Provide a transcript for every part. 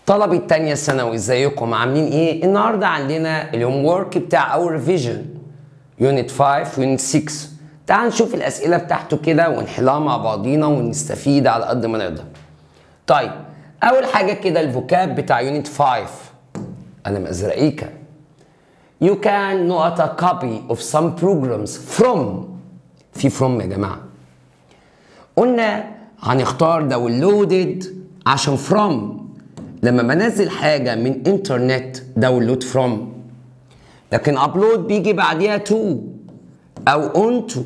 طلبة تانية ثانوي ازيكم عاملين ايه؟ النهارده عندنا الهوم ورك بتاع اور ريفيجن يونت 5 ويونت 6 تعال نشوف الاسئلة بتاعته كده ونحلها مع بعضينا ونستفيد على قد ما نقدر. طيب اول حاجة كده الفوكاب بتاع يونت 5 انا مزرقيكا You can note a copy of some programs from في from يا جماعة قلنا هنختار داونلودد عشان from لما بنزل حاجة من انترنت داونلود فروم لكن ابلود بيجي بعديها تو او اونتو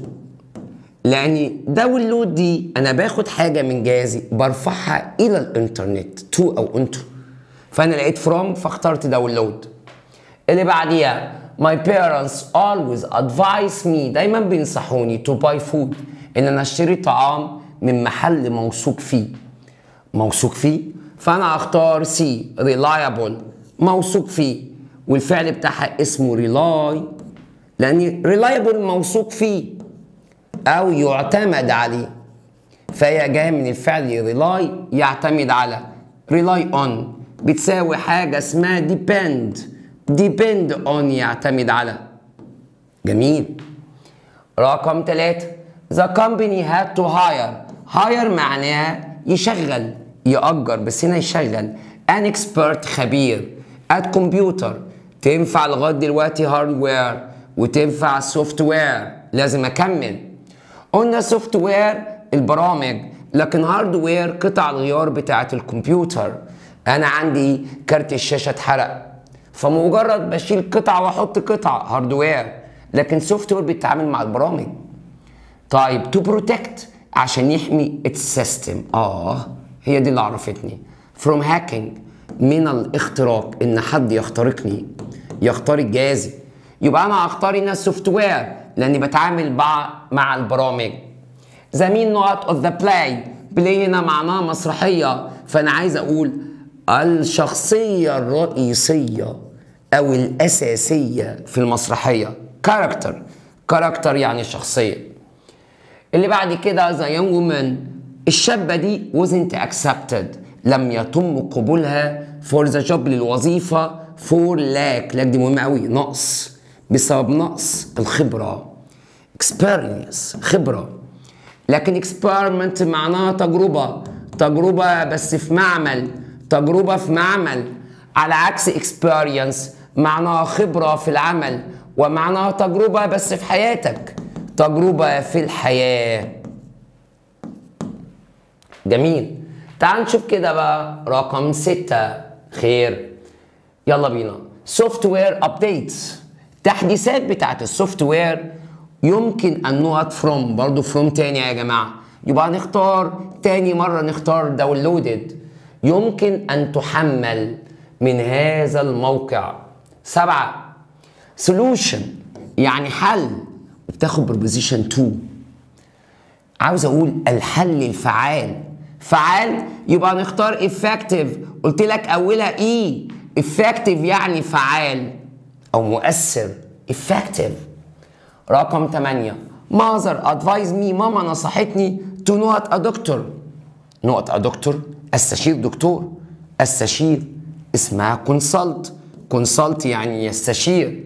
لان داونلود دي انا باخد حاجة من جهازي برفعها الى الانترنت تو او اونتو فانا لقيت فروم فاخترت داونلود اللي بعديها my parents always advise me دايما بينصحوني to buy food ان انا اشتري طعام من محل موثوق فيه موثوق فيه فانا هختار سي reliable موثوق فيه والفعل بتاعها اسمه rely لان reliable موثوق فيه او يعتمد عليه فهي جايه من الفعل rely يعتمد على rely on بتساوي حاجه اسمها depend depend on يعتمد على جميل رقم ثلاثة the company had to hire hire معناها يشغل يأجر بس هنا يشغل an expert خبير at computer تنفع لغاية دلوقتي هاردوير وتنفع سوفت وير لازم أكمل قلنا سوفت وير البرامج لكن هاردوير قطع الغيار بتاعة الكمبيوتر أنا عندي كارت الشاشة اتحرق فمجرد بشيل قطعة وأحط قطعة هاردوير لكن سوفت وير بيتعامل مع البرامج طيب تو بروتكت عشان يحمي السيستم اه هي دي اللي عرفتني from hacking من الاختراق ان حد يخترقني يخترق جهازي يبقى انا هختار هنا السوفت وير لاني بتعامل مع مع البرامج ذا مين نوت اوف ذا بلاي بلاي هنا معناها مسرحيه فانا عايز اقول الشخصيه الرئيسيه او الاساسيه في المسرحيه كاركتر كاركتر يعني شخصيه اللي بعد كده ذا يونج وومن الشابة دي wasn't accepted لم يتم قبولها for the job للوظيفة for lack lack دي مهمة قوي نقص بسبب نقص الخبرة experience خبرة لكن experiment معناها تجربة تجربة بس في معمل تجربة في معمل على عكس experience معناها خبرة في العمل ومعناها تجربة بس في حياتك تجربة في الحياة جميل تعال نشوف كده بقى رقم ستة خير يلا بينا سوفت وير ابديتس تحديثات بتاعت السوفت وير يمكن ان نقط فروم برضو فروم تاني يا جماعة يبقى هنختار تاني مرة نختار داونلودد يمكن ان تحمل من هذا الموقع سبعة سولوشن يعني حل بتاخد بربوزيشن 2 عاوز اقول الحل الفعال فعال يبقى نختار effective قلت لك اولها اي effective يعني فعال او مؤثر effective رقم 8 mother advise me ماما نصحتني to not a doctor not a doctor استشير دكتور استشير اسمها consult consult يعني يستشير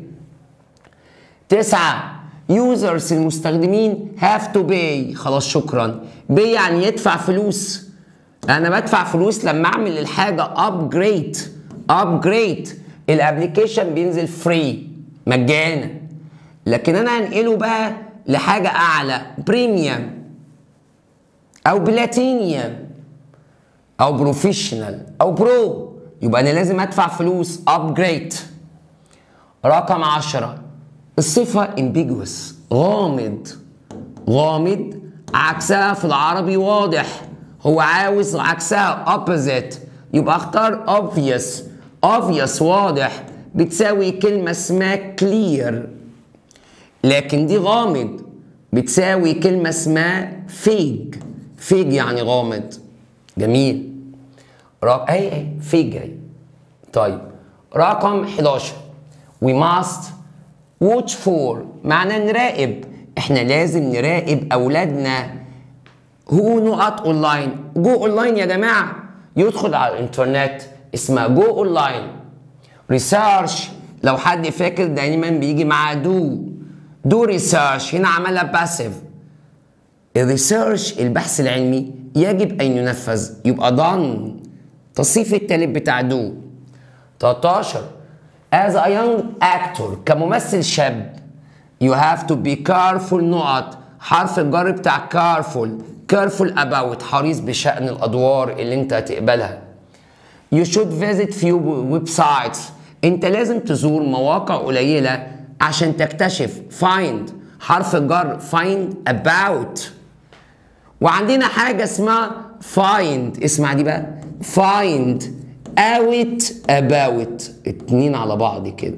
تسعة يوزرز المستخدمين هاف تو باي خلاص شكرا باي يعني يدفع فلوس انا بدفع فلوس لما اعمل الحاجه ابجريد ابجريد الابلكيشن بينزل فري مجانا لكن انا هنقله بقى لحاجه اعلى بريميوم او بلاتينيوم او بروفيشنال او برو يبقى انا لازم ادفع فلوس ابجريد رقم عشرة الصفة ambiguous غامض غامض عكسها في العربي واضح هو عاوز عكسها opposite يبقى اختار obvious obvious واضح بتساوي كلمة اسمها clear لكن دي غامض بتساوي كلمة اسمها فيج فيج يعني غامض جميل رقم اي اي فيج اي طيب رقم 11 we must watch for معناه نراقب احنا لازم نراقب اولادنا هو نقط اونلاين جو اونلاين يا جماعه يدخل على الانترنت اسمها جو اونلاين ريسيرش لو حد فاكر دايما بيجي مع دو دو ريسيرش هنا عملها باسيف الريسيرش البحث العلمي يجب ان ينفذ يبقى done تصريف التالت بتاع دو 13 as a young actor كممثل شاب you have to be careful نقط حرف الجر بتاع careful careful about حريص بشأن الأدوار اللي أنت هتقبلها you should visit few websites أنت لازم تزور مواقع قليلة عشان تكتشف find حرف الجر find about وعندنا حاجة اسمها find اسمع دي بقى find out about اتنين على بعض كده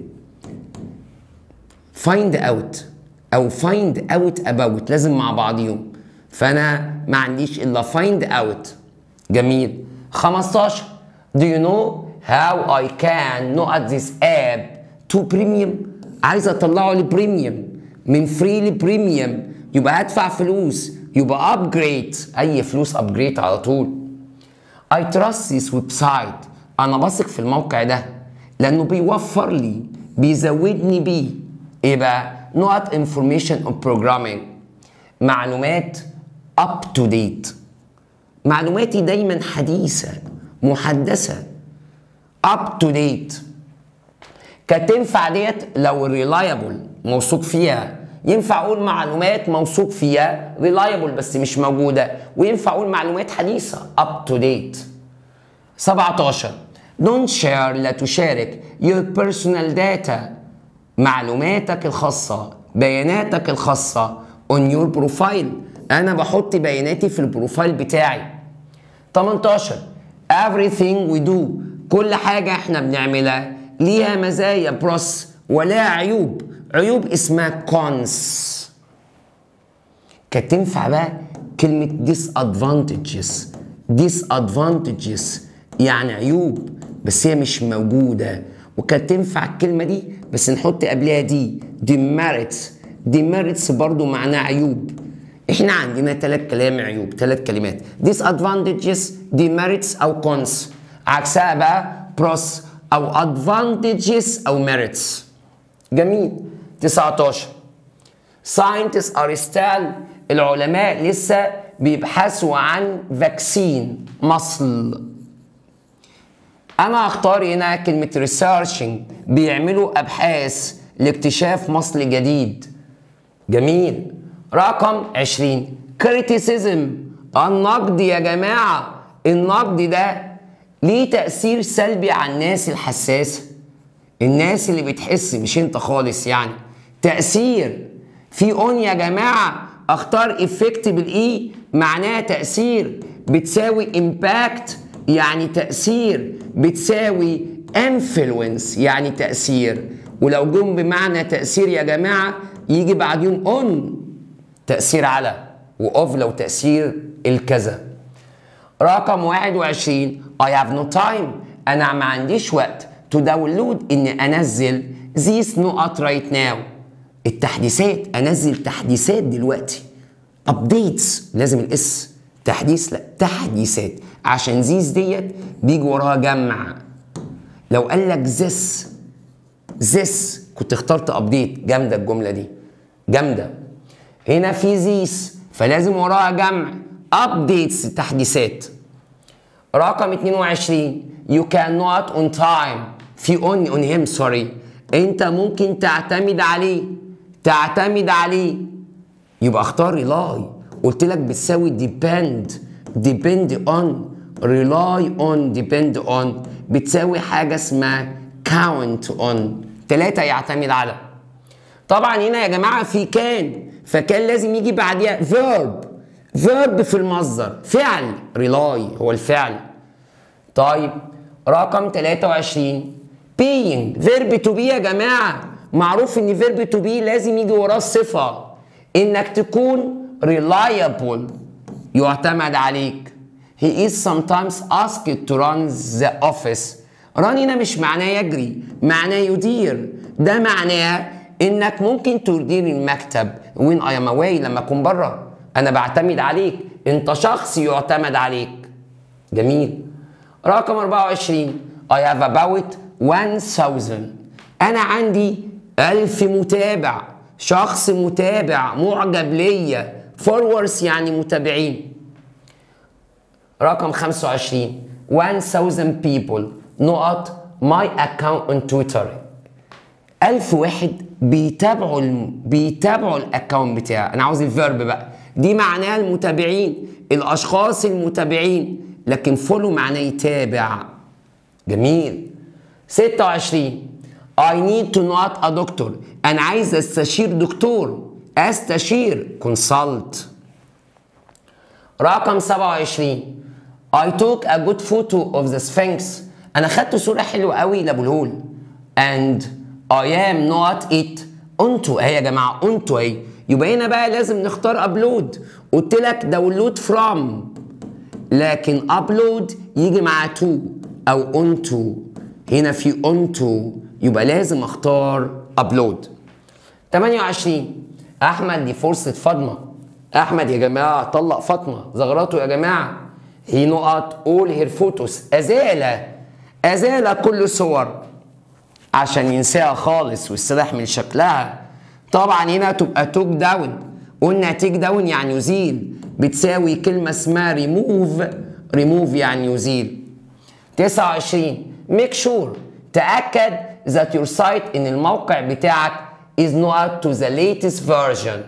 find out او find out about لازم مع بعضيهم فانا ما عنديش الا find out جميل 15 do you know how I can not this app to premium عايز اطلعه لبريميوم من فري لبريميوم يبقى هدفع فلوس يبقى ابجريد اي فلوس ابجريد على طول I trust this website انا بثق في الموقع ده لانه بيوفر لي بيزودني بيه ايه بقى نقط information on programming معلومات up to date معلوماتي دايما حديثة محدثة up to date كانت تنفع ديت لو reliable موثوق فيها ينفع اقول معلومات موثوق فيها reliable بس مش موجودة وينفع اقول معلومات حديثة up to date 17 don't share لا تشارك your personal data معلوماتك الخاصة بياناتك الخاصة on your profile أنا بحط بياناتي في البروفايل بتاعي 18 everything we do كل حاجة احنا بنعملها ليها مزايا بروس ولا عيوب عيوب اسمها cons كانت تنفع بقى كلمة disadvantages disadvantages يعني عيوب بس هي مش موجودة وكانت تنفع الكلمة دي بس نحط قبلها دي demerits demerits برضو معناه عيوب احنا عندنا ثلاث كلام عيوب ثلاث كلمات disadvantages demerits او cons عكسها بقى pros او advantages او merits جميل 19 scientists are still العلماء لسه بيبحثوا عن فاكسين مصل انا اختار هنا كلمة researching بيعملوا ابحاث لاكتشاف مصل جديد جميل رقم 20 criticism النقد يا جماعة النقد ده ليه تأثير سلبي على الناس الحساسة الناس اللي بتحس مش انت خالص يعني تأثير في اون يا جماعة اختار افكت بالاي معناها تأثير بتساوي امباكت يعني تأثير بتساوي انفلونس يعني تأثير ولو جم بمعنى تأثير يا جماعة يجي بعدين اون تأثير على واوف لو تأثير الكذا رقم 21 I have no time أنا ما عنديش وقت to download إني أنزل these نقط right now التحديثات أنزل تحديثات دلوقتي updates لازم الاس تحديث لا تحديثات عشان زيز ديت بيجي وراها جمع لو قال لك this this كنت اخترت ابديت جامده الجمله دي جامده هنا في زيس فلازم وراها جمع ابديتس تحديثات رقم 22 you cannot on time في on on him sorry انت ممكن تعتمد عليه تعتمد عليه يبقى اختار rely قلت لك بتساوي depend depend on rely on depend on بتساوي حاجة اسمها count on ثلاثة يعتمد على طبعا هنا يا جماعة في كان فكان لازم يجي بعديها verb verb في المصدر فعل rely هو الفعل طيب رقم 23 being verb to be يا جماعة معروف ان verb to be لازم يجي وراه الصفة انك تكون reliable يعتمد عليك he is sometimes asked to run the office run هنا مش معناه يجري معناه يدير ده معناه انك ممكن تدير المكتب when I am away لما اكون بره انا بعتمد عليك انت شخص يعتمد عليك جميل رقم 24 I have about 1000 أنا عندي ألف متابع شخص متابع معجب ليا followers يعني متابعين رقم 25 1000 people نقط my account on Twitter ألف واحد بيتابعوا الم... بيتابعوا الاكونت بتاعي انا عاوز الفيرب بقى دي معناها المتابعين الاشخاص المتابعين لكن فولو معناه يتابع جميل 26 I need to not a doctor انا عايز استشير دكتور استشير consult رقم 27 I took a good photo of the Sphinx انا خدت صورة حلوة قوي لابو الهول and I am not it انتوا اهي يا جماعة انتوا اهي يبقى هنا بقى لازم نختار ابلود قلت لك داونلود فروم لكن ابلود يجي مع تو او انتو هنا في انتو يبقى لازم اختار ابلود 28 احمد دي فرصة فاطمة احمد يا جماعة طلق فاطمة زغرته يا جماعة هي نقط اول هير فوتوس ازال ازال كل صور عشان ينساها خالص ويستريح من شكلها طبعا هنا تبقى توك داون قلنا تيك داون يعني يزيل بتساوي كلمة اسمها ريموف ريموف يعني يزيل 29 ميك شور تأكد that your site ان الموقع بتاعك is not to the latest version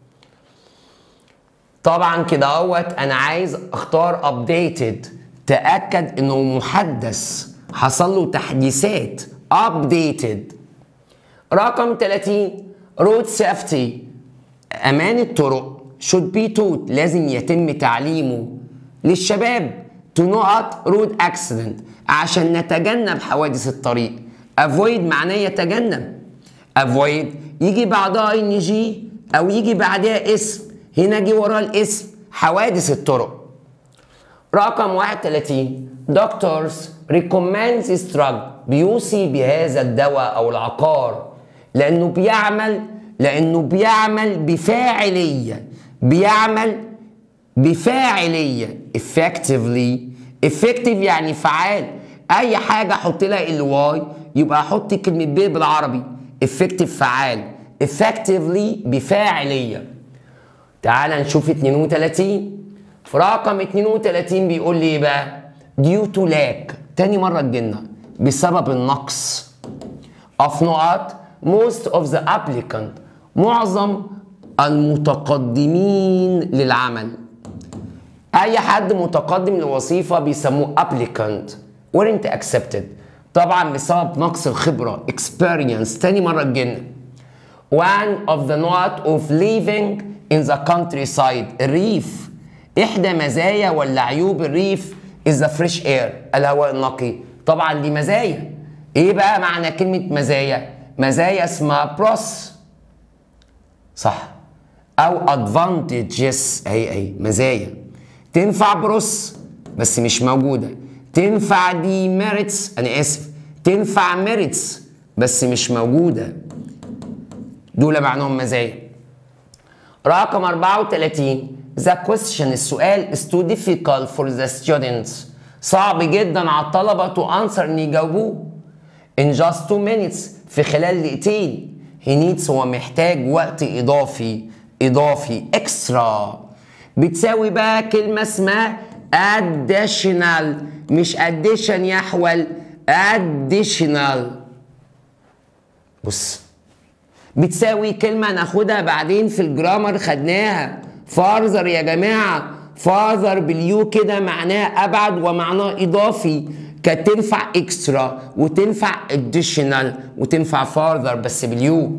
طبعا كده اهوت انا عايز اختار updated تأكد انه محدث حصل له تحديثات updated رقم 30 road safety امان الطرق should be taught لازم يتم تعليمه للشباب to not road accident عشان نتجنب حوادث الطريق avoid معناه يتجنب avoid يجي بعدها ان جي او يجي بعدها اسم هنا جه وراه الاسم حوادث الطرق رقم 31 doctors recommend this drug بيوصي بهذا الدواء او العقار لانه بيعمل لانه بيعمل بفاعليه بيعمل بفاعليه effectively effective يعني فعال اي حاجه احط لها ال واي يبقى احط كلمه ب بالعربي effective فعال effectively بفاعليه تعال نشوف 32 في رقم 32 بيقول لي ايه بقى due to lack تاني مرة تجينا بسبب النقص of نقط most of the applicant معظم المتقدمين للعمل اي حد متقدم لوظيفة بيسموه applicant weren't accepted طبعا بسبب نقص الخبرة experience تاني مرة تجينا one of the not of living in the countryside الريف احدى مزايا ولا عيوب الريف is the fresh air الهواء النقي طبعا دي مزايا ايه بقى معنى كلمة مزايا مزايا اسمها بروس صح او advantages اهي اهي مزايا تنفع بروس بس مش موجودة تنفع دي ميريتس انا اسف تنفع ميريتس بس مش موجودة دول معناهم مزايا رقم 34 The question السؤال is too difficult for the students صعب جدا على الطلبة to answer ان يجاوبوه in just two minutes في خلال دقيقتين he needs هو محتاج وقت اضافي اضافي extra بتساوي بقى كلمة اسمها additional مش addition يحول additional بص بتساوي كلمة ناخدها بعدين في الجرامر خدناها فارذر يا جماعة فارذر باليو كده معناه أبعد ومعناه إضافي كانت تنفع اكسترا وتنفع اديشنال وتنفع فارذر بس باليو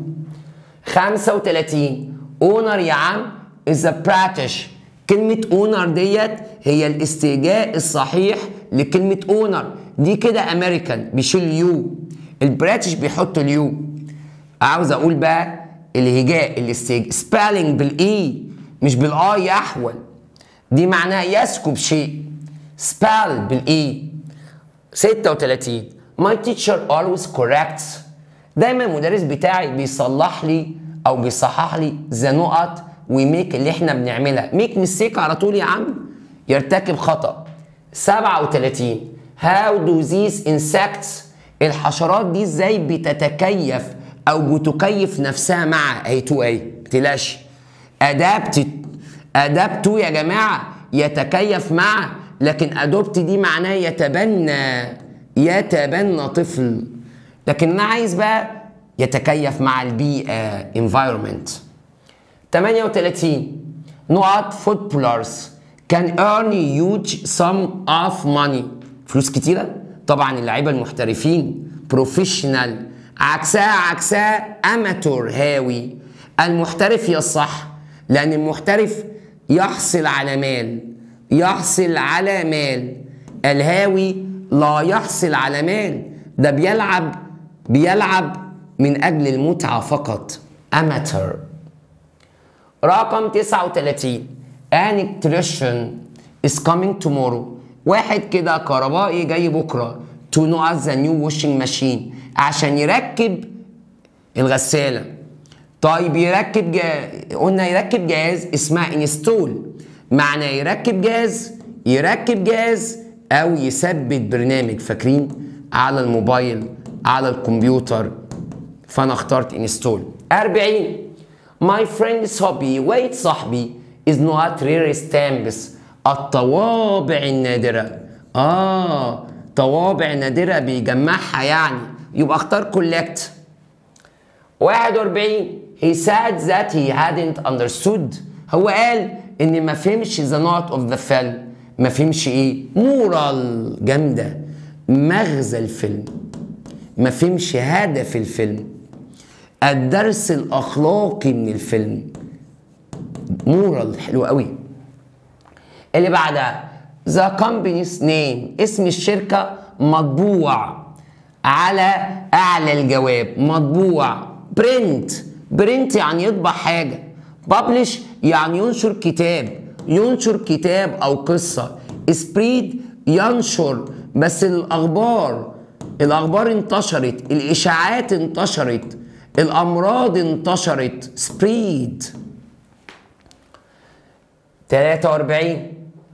35 اونر يا عم is a British كلمة اونر ديت هي الاستهجاء الصحيح لكلمة اونر دي كده امريكان بيشيل اليو البريتش بيحطوا اليو عاوز اقول بقى الهجاء الاستهجاء سبيلنج بالاي مش بالاي يحول دي معناها يسكب شيء سبال بالاي 36 my teacher always corrects دايما المدرس بتاعي بيصلح لي او بيصحح لي ذا نقط ويميك اللي احنا بنعملها ميك ميستيك على طول يا عم يرتكب خطا 37 how do these insects الحشرات دي ازاي بتتكيف او بتكيف نفسها مع اهي تو اهي متقلقش adapted adapt يا جماعه يتكيف مع لكن ادوبت دي معناه يتبنى يتبنى طفل لكن انا عايز بقى يتكيف مع البيئه environment 38 نقط footballers can earn huge sum of money فلوس كتيرة طبعا اللعيبة المحترفين بروفيشنال عكسها عكسها اماتور هاوي المحترف هي الصح لان المحترف يحصل على مال يحصل على مال الهاوي لا يحصل على مال ده بيلعب بيلعب من اجل المتعة فقط اماتور رقم 39 an electrician is coming tomorrow واحد كده كهربائي جاي بكره to know the new washing machine عشان يركب الغسالة طيب يركب جا... قلنا يركب جهاز اسمها انستول معنى يركب جهاز يركب جهاز او يثبت برنامج فاكرين على الموبايل على الكمبيوتر فانا اخترت انستول 40 My friend's hobby ويت صاحبي is not rare stamps الطوابع النادرة آه طوابع نادرة بيجمعها يعني يبقى اختار collect 41 he said that he hadn't understood هو قال ان ما فهمش the note of the film ما فهمش ايه مورال جامدة مغزى الفيلم ما فهمش هدف الفيلم الدرس الاخلاقي من الفيلم مورال حلو قوي اللي بعدها ذا company's name اسم الشركة مطبوع على أعلى الجواب مطبوع برنت برنت يعني يطبع حاجة ببلش يعني ينشر كتاب ينشر كتاب أو قصة سبريد ينشر بس الأخبار الأخبار انتشرت الإشاعات انتشرت الأمراض انتشرت سبريد 43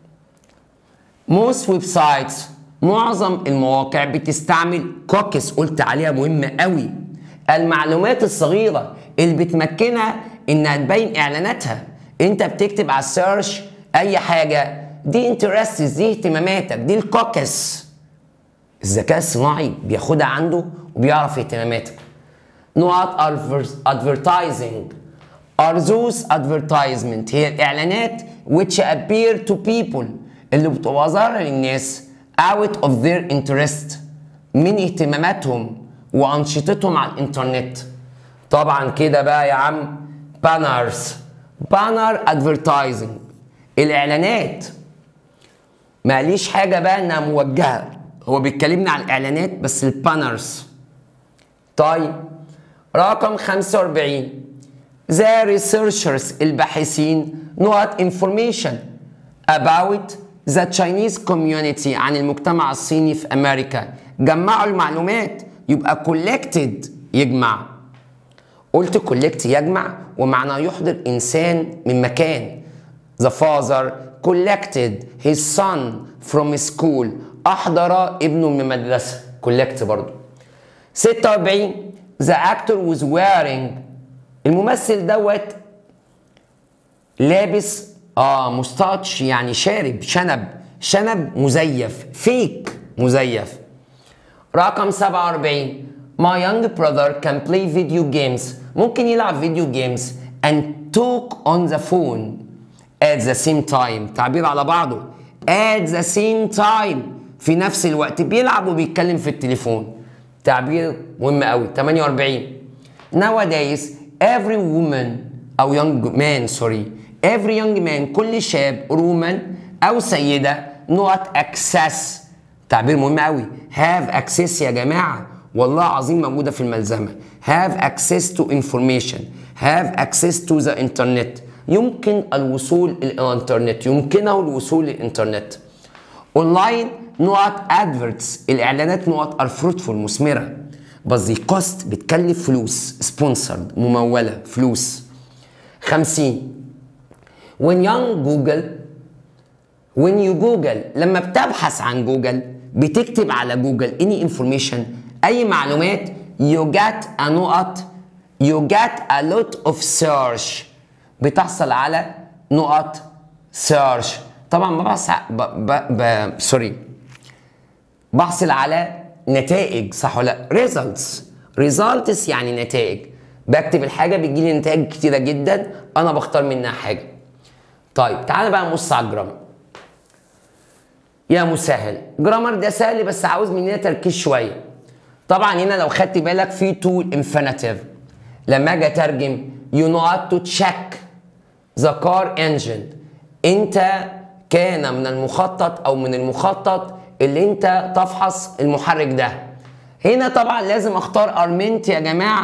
most ويب سايتس معظم المواقع بتستعمل كوكس قلت عليها مهمة قوي المعلومات الصغيرة اللي بتمكنها انها تبين اعلاناتها انت بتكتب على السيرش اي حاجة دي انترستس دي اهتماماتك دي الكوكس الذكاء الصناعي بياخدها عنده وبيعرف اهتماماتك نقط advertising are those advertisement هي الإعلانات which appear to people اللي بتبقى ظاهرة للناس out of their interest من اهتماماتهم وأنشطتهم على الإنترنت طبعا كده بقى يا عم banners banner advertising الإعلانات ماليش حاجة بقى إنها موجهة هو بيتكلمنا عن الإعلانات بس البانرز طيب رقم 45 the researchers الباحثين not information about the Chinese community عن المجتمع الصيني في أمريكا جمعوا المعلومات يبقى collected يجمع قلت collect يجمع ومعناه يحضر إنسان من مكان the father collected his son from school أحضر ابنه من المدرسة collect برضو 46 the actor was wearing الممثل دوت لابس اه مستاتش يعني شارب شنب شنب مزيف فيك مزيف رقم 47 My young brother can play video games ممكن يلعب فيديو جيمز and talk on the phone at the same time تعبير على بعضه at the same time في نفس الوقت بيلعب وبيتكلم في التليفون تعبير مهم قوي 48 nowadays every woman او young man sorry every young man كل شاب or woman او سيده not access تعبير مهم قوي have access يا جماعه والله العظيم موجوده في الملزمه have access to information have access to the internet يمكن الوصول الى الانترنت يمكنه الوصول للانترنت اونلاين نقط ادفرتس الاعلانات نقط ار فروتفول مثمره بس دي كوست بتكلف فلوس سبونسرد مموله فلوس 50 when young جوجل when you جوجل لما بتبحث عن جوجل بتكتب على جوجل any information اي معلومات you get a نقط you get a lot of search بتحصل على نقط search طبعا ببحث ب... ب... ب... سوري بحصل على نتائج صح ولا لا results results يعني نتائج بكتب الحاجه بيجي لي نتائج كتيره جدا انا بختار منها حاجه طيب تعالى بقى نبص على الجرامر يا مسهل جرامر ده سهل بس عاوز مننا تركيز شويه طبعا هنا لو خدت بالك في تو infinitive لما اجي اترجم you know how to check the car engine انت كان من المخطط او من المخطط اللي انت تفحص المحرك ده هنا طبعا لازم اختار ارمنت يا جماعه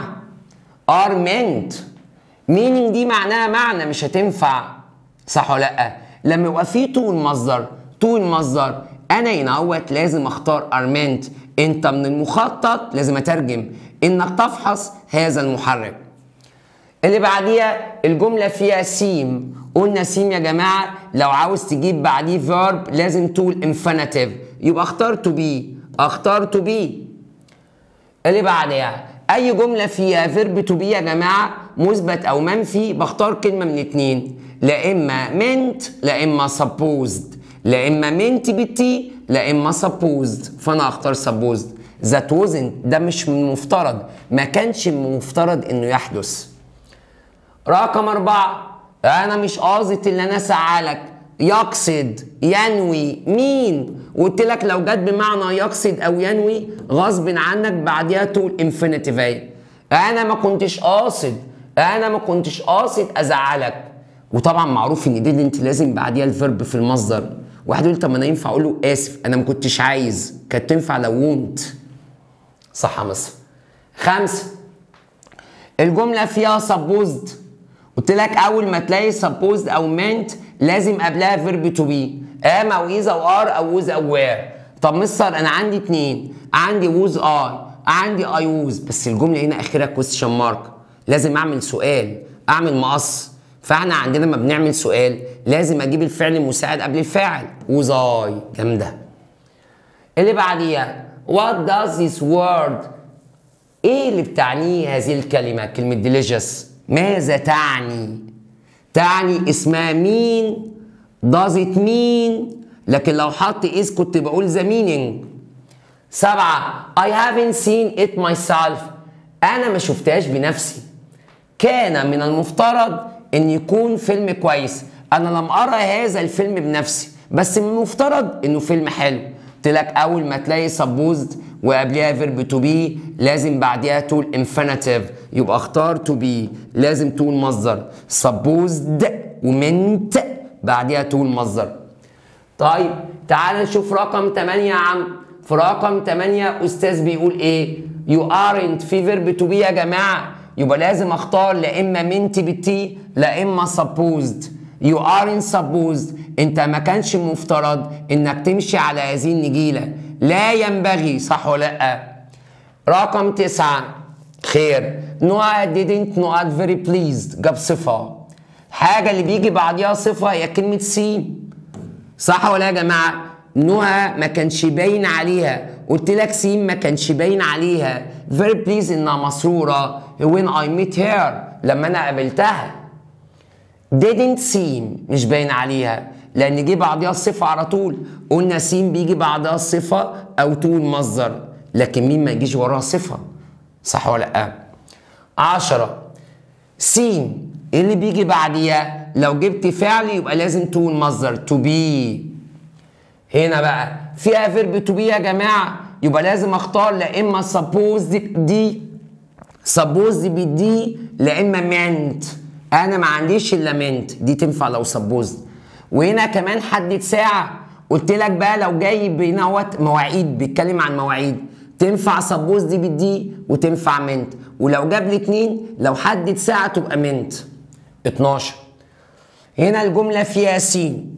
ارمنت meaning دي معناها معنى مش هتنفع صح ولا لا لما يبقى في طول مصدر طول مصدر انا هنا اهوت لازم اختار ارمنت انت من المخطط لازم اترجم انك تفحص هذا المحرك اللي بعديها الجملة فيها سيم قلنا سيم يا جماعة لو عاوز تجيب بعديه verb لازم تقول infinitive يبقى اختار to be اختار to be اللي بعدها اي جملة فيها verb to be يا جماعة مثبت او منفي بختار كلمة من اتنين لا اما meant لا اما supposed لا اما meant بالتي لا اما supposed فانا اختار supposed that wasn't ده مش من المفترض ما كانش من المفترض انه يحدث رقم أربعة أنا مش قاصد اللي أنا أسعالك يقصد ينوي مين قلت لك لو جت بمعنى يقصد أو ينوي غصب عنك بعديها تقول infinitive أهي أنا ما كنتش قاصد أنا ما كنتش قاصد أزعلك وطبعا معروف إن دي اللي أنت لازم بعديها الفيرب في المصدر واحد يقول طب ما أنا ينفع أقول له آسف أنا ما كنتش عايز كانت تنفع لو وونت صح يا مصر خمسة الجملة فيها supposed قلت لك اول ما تلاقي supposed او meant لازم قبلها verb to be am او is او are او was او were طب مستر انا عندي اتنين عندي was I عندي I was بس الجمله هنا اخرها question mark لازم اعمل سؤال اعمل مقص فاحنا عندنا ما بنعمل سؤال لازم اجيب الفعل المساعد قبل الفاعل was I جامده اللي بعديها what does this word ايه اللي بتعنيه هذه الكلمه كلمه delicious ماذا تعني؟ تعني اسمها مين؟ does it mean؟ لكن لو حط is كنت بقول the meaning. سبعة I haven't seen it myself. أنا ما شفتهاش بنفسي. كان من المفترض إن يكون فيلم كويس. أنا لم أرى هذا الفيلم بنفسي. بس من المفترض إنه فيلم حلو. قلت لك أول ما تلاقي supposed وقبلها فيرب تو بي لازم بعدها تقول انفينيتيف يبقى اختار تو بي لازم تقول مصدر supposed ومنت بعدها تقول مصدر طيب تعال نشوف رقم 8 يا عم في رقم 8 استاذ بيقول ايه you aren't في فيرب تو بي يا جماعه يبقى لازم اختار لا اما منت بالتي لا اما supposed you aren't supposed انت ما كانش مفترض انك تمشي على هذه النجيله لا ينبغي صح ولا لا رقم تسعة خير نوع didn't not very pleased جاب صفة الحاجة اللي بيجي بعديها صفة هي كلمة سي صح ولا يا جماعة نوع ما كانش باين عليها قلت لك سين ما كانش باين عليها very pleased انها مسرورة when I met her لما انا قابلتها didn't seem مش باين عليها لان جه بعدها الصفه على طول قلنا سين بيجي بعدها الصفه او طول مصدر لكن مين ما يجيش وراها صفه صح ولا لا 10 سين اللي بيجي بعديها لو جبت فعل يبقى لازم طول مصدر تو بي هنا بقى فيها فيرب تو بي يا جماعه يبقى لازم اختار لا اما supposed دي supposed بالدي لا اما meant انا ما عنديش الا meant دي تنفع لو supposed وهنا كمان حدد ساعة قلت لك بقى لو جاي بنوت مواعيد بيتكلم عن مواعيد تنفع سبوز دي بالدي وتنفع منت ولو جاب لي اتنين لو حدد ساعة تبقى منت 12 هنا الجملة فيها سين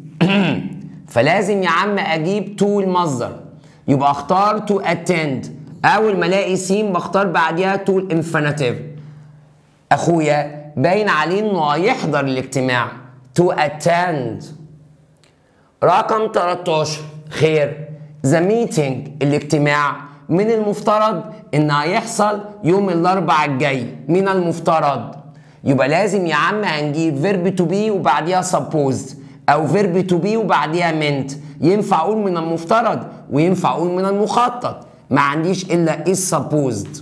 فلازم يا عم اجيب تو المصدر يبقى اختار تو اتند اول ما الاقي سين بختار بعديها تو الانفينيتيف اخويا باين عليه انه هيحضر الاجتماع to attend رقم 13 خير the meeting الاجتماع من المفترض ان هيحصل يوم الاربع الجاي من المفترض يبقى لازم يا عم هنجيب فيرب تو بي وبعديها supposed او فيرب تو بي وبعديها meant ينفع اقول من المفترض وينفع اقول من المخطط ما عنديش الا is supposed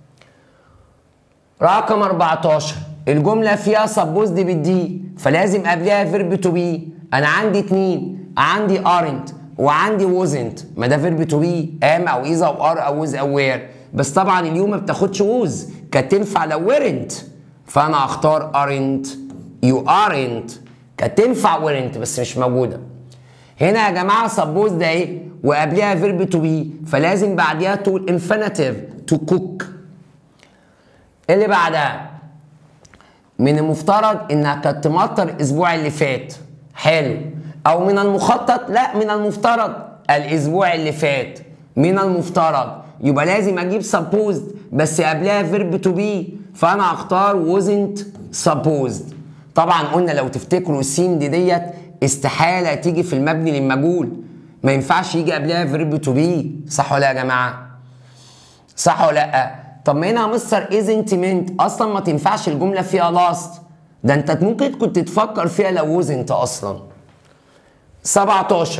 رقم 14 الجملة فيها supposed بالدي فلازم قبلها فيرب تو بي انا عندي اتنين عندي aren't وعندي wasn't ما ده فيرب تو بي am او is او are او was او were بس طبعا اليوم ما بتاخدش was كانت تنفع لو weren't فانا اختار aren't you aren't كانت تنفع weren't بس مش موجوده هنا يا جماعه suppose ده ايه وقبلها فيرب تو بي فلازم بعديها تقول infinitive to cook اللي بعدها من المفترض انها كانت تمطر الاسبوع اللي فات حلو او من المخطط لا من المفترض الاسبوع اللي فات من المفترض يبقى لازم اجيب supposed بس قبلها فيرب تو بي فانا هختار wasn't supposed طبعا قلنا لو تفتكروا السين دي ديت استحاله تيجي في المبني للمجهول ما ينفعش يجي قبلها فيرب تو بي صح ولا يا جماعه صح ولا لا طب ما هنا مستر isn't meant اصلا ما تنفعش الجمله فيها لاست ده انت ممكن كنت تفكر فيها لو wasn't اصلا 17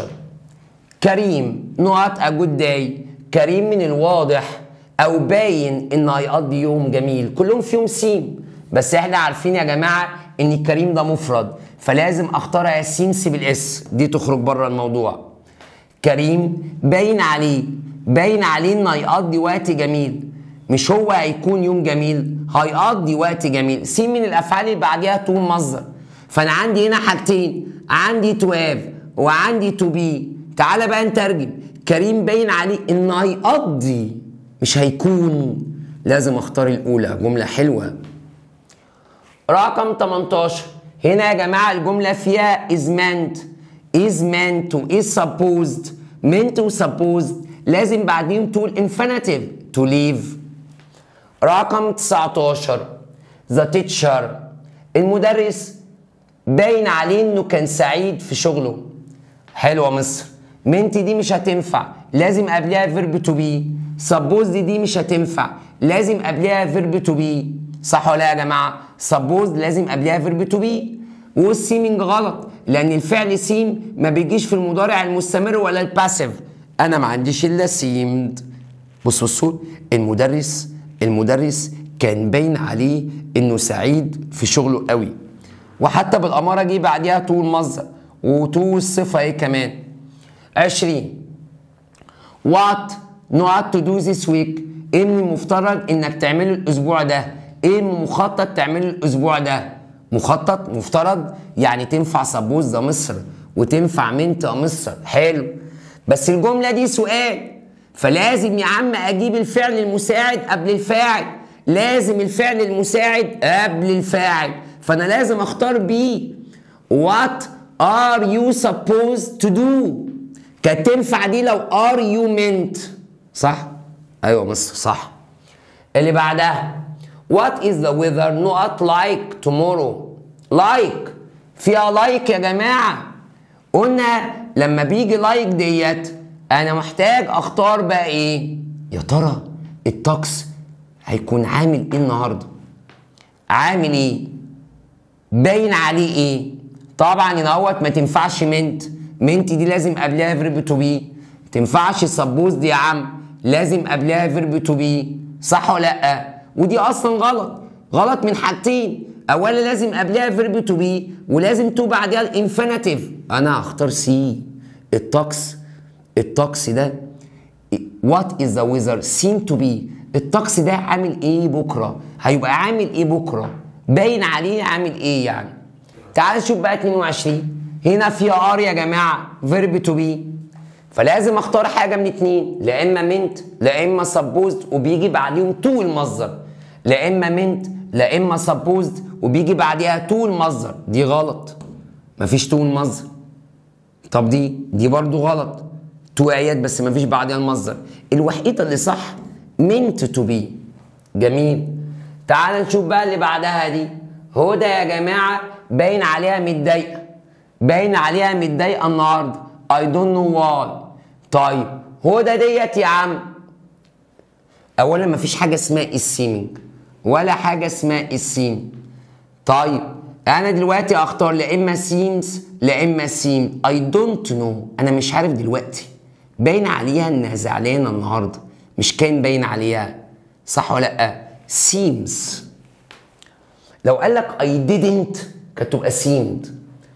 كريم نقط a good day كريم من الواضح او باين انه هيقضي يوم جميل كلهم فيهم سين بس احنا عارفين يا جماعه ان كريم ده مفرد فلازم اختار يا سين سي بالاس دي تخرج بره الموضوع كريم باين عليه باين عليه انه هيقضي وقت جميل مش هو هيكون يوم جميل هيقضي وقت جميل سين من الافعال اللي بعديها تكون مصدر فانا عندي هنا حاجتين عندي تو هاف وعندي تو بي تعالى بقى نترجم كريم باين عليه انه هيقضي مش هيكون لازم اختار الاولى جمله حلوه رقم 18 هنا يا جماعه الجمله فيها is meant is meant و is supposed meant و supposed لازم بعدين تقول infinitive to leave رقم 19 the teacher المدرس باين عليه انه كان سعيد في شغله حلوه مصر منت دي مش هتنفع لازم قبلها فيرب تو بي سبوز دي, دي مش هتنفع لازم قبلها فيرب تو بي صح ولا يا جماعه سبوز لازم قبلها فيرب تو بي والسيمنج غلط لان الفعل سيم ما بيجيش في المضارع المستمر ولا الباسيف انا ما عنديش الا سيمد بص بصوا المدرس المدرس كان باين عليه انه سعيد في شغله قوي وحتى بالاماره جه بعديها طول مصدر وطول الصفه ايه كمان 20 وات نوت تو دو ذيس ويك ايه من المفترض انك تعمله الاسبوع ده ايه المخطط تعمله الاسبوع ده مخطط مفترض يعني تنفع سبوز ده مصر وتنفع منت مصر حلو بس الجمله دي سؤال فلازم يا عم اجيب الفعل المساعد قبل الفاعل لازم الفعل المساعد قبل الفاعل فانا لازم اختار بي what are you supposed to do كانت تنفع دي لو are you meant صح ايوه مصر صح اللي بعدها what is the weather not like tomorrow like فيها like يا جماعه قلنا لما بيجي like ديت انا محتاج اختار بقى ايه يا ترى الطقس هيكون عامل ايه النهارده عامل ايه باين عليه ايه طبعا هنا اهوت ما تنفعش منت منت دي لازم قبلها فيرب تو بي تنفعش سبوز دي يا عم لازم قبلها فيرب تو بي صح ولا لا ودي اصلا غلط غلط من حاجتين اولا لازم قبلها فيرب تو بي ولازم تو بعدها الانفينيتيف انا هختار سي الطقس الطقس ده وات از ذا ويذر سين تو بي الطقس ده عامل ايه بكره هيبقى عامل ايه بكره باين عليه عامل ايه يعني تعال نشوف بقى 22 هنا في ار يا جماعه فيرب تو بي فلازم اختار حاجه من اتنين لا اما منت لا اما سبوزد وبيجي بعديهم تو المصدر لا اما منت لا اما سبوزد وبيجي بعديها تو المصدر دي غلط مفيش تو المصدر طب دي دي برضو غلط تو ايات بس مفيش بعدها المصدر الوحيده اللي صح منت تو بي جميل تعال نشوف بقى اللي بعدها دي هدى يا جماعه باين عليها متضايقه باين عليها متضايقه النهارده I don't know why طيب هدى ديت يا عم اولا مفيش حاجه اسمها السيمنج ولا حاجه اسمها السيم طيب انا دلوقتي اختار لا اما سيمز لا اما سيم اي دونت نو انا مش عارف دلوقتي باين عليها انها زعلانه النهارده مش كان باين عليها صح ولا لا سيمز لو قال لك اي didn't كانت تبقى سيمد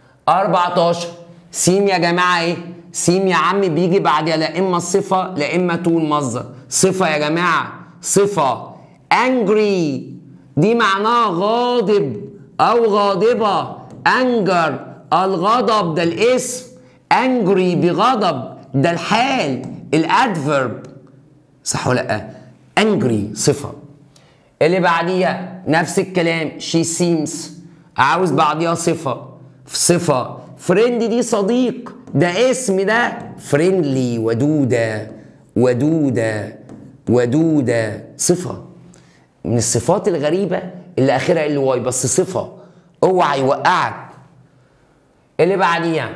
14 سيم يا جماعه ايه سيم يا عم بيجي بعدها لا اما الصفه لا اما طول مصدر صفه يا جماعه صفه angry دي معناها غاضب او غاضبه انجر الغضب ده الاسم angry بغضب ده الحال الادفرب صح ولا لا angry صفه اللي بعديها نفس الكلام she seems عاوز بعديها صفه صفه فريند دي صديق ده اسم ده فريندلي ودوده ودوده ودوده صفه من الصفات الغريبه اللي اخرها ال واي بس صفه اوعى يوقعك اللي بعديها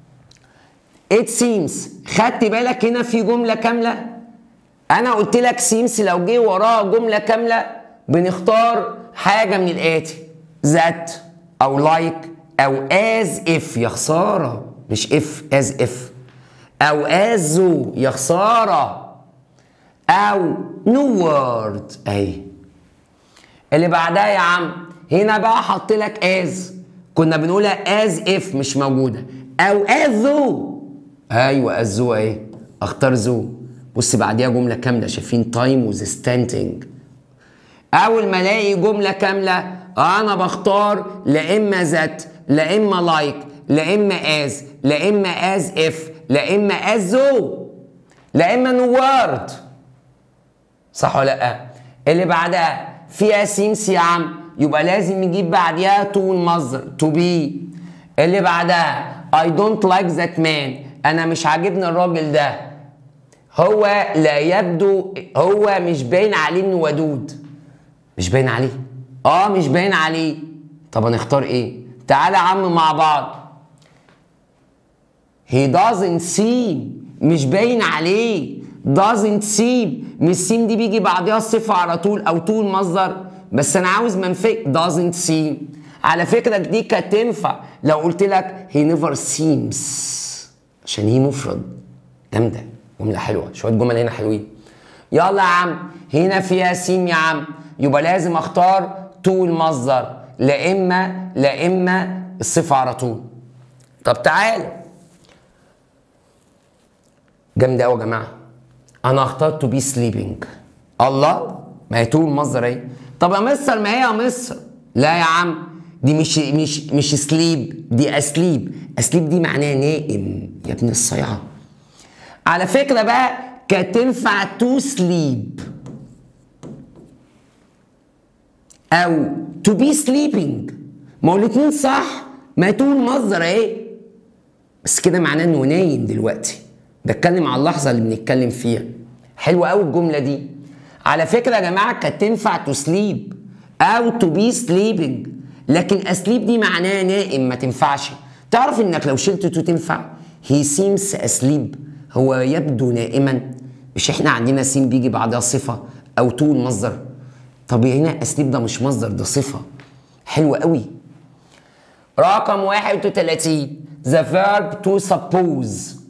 it seems خدت بالك هنا في جمله كامله انا قلت لك سيمس لو جه وراها جمله كامله بنختار حاجه من الاتي ذات او لايك like او از اف يا خساره مش اف از اف او ازو يا خساره او نو وورد اهي اللي بعدها يا عم هنا بقى حط لك از كنا بنقولها از اف مش موجوده او ازو ايوه ازو اهي اختار زو بص بعديها جمله كامله شايفين تايم وذ ستاندنج اول ما الاقي جمله كامله انا بختار لا اما ذات لا اما لايك لا اما از لا اما از اف لا اما از زو لا اما نوارد صح ولا لا اللي بعدها فيها سيمس يا عم يبقى لازم نجيب بعديها تو المصدر تو بي اللي بعدها I don't like that man انا مش عاجبني الراجل ده هو لا يبدو هو مش باين عليه انه ودود مش باين عليه اه مش باين عليه طب هنختار ايه تعالى يا عم مع بعض he doesn't seem مش باين عليه doesn't seem مش سيم دي بيجي بعدها الصفة على طول أو طول مصدر بس أنا عاوز منفي doesn't seem على فكرة دي كانت تنفع لو قلت لك he never seems عشان هي مفرد جامدة جملة حلوة شوية جمل هنا حلوين يلا يا عم هنا فيها سيم يا عم يبقى لازم اختار طول مصدر لا اما لا اما الصفه على طول طب تعال جامده قوي يا جماعه انا اخترت تو بي سليبنج الله ما هي طول مصدر اهي طب يا مصر ما هي يا مصر لا يا عم دي مش مش مش سليب دي اسليب اسليب دي معناها نائم يا ابن الصيعه على فكره بقى كانت تنفع تو سليب او to be sleeping ما هو الاتنين صح ما تقول مصدر اهي بس كده معناه انه نايم دلوقتي بتكلم على اللحظه اللي بنتكلم فيها حلوه قوي الجمله دي على فكره يا جماعه كانت تنفع تو سليب او تو بي سليبنج لكن اسليب دي معناها نائم ما تنفعش تعرف انك لو شلت تو تنفع هي سيمس اسليب هو يبدو نائما مش احنا عندنا سيم بيجي بعدها صفه او طول مصدر طب هنا اسليب ده مش مصدر ده صفه حلوه قوي رقم 31 the verb to suppose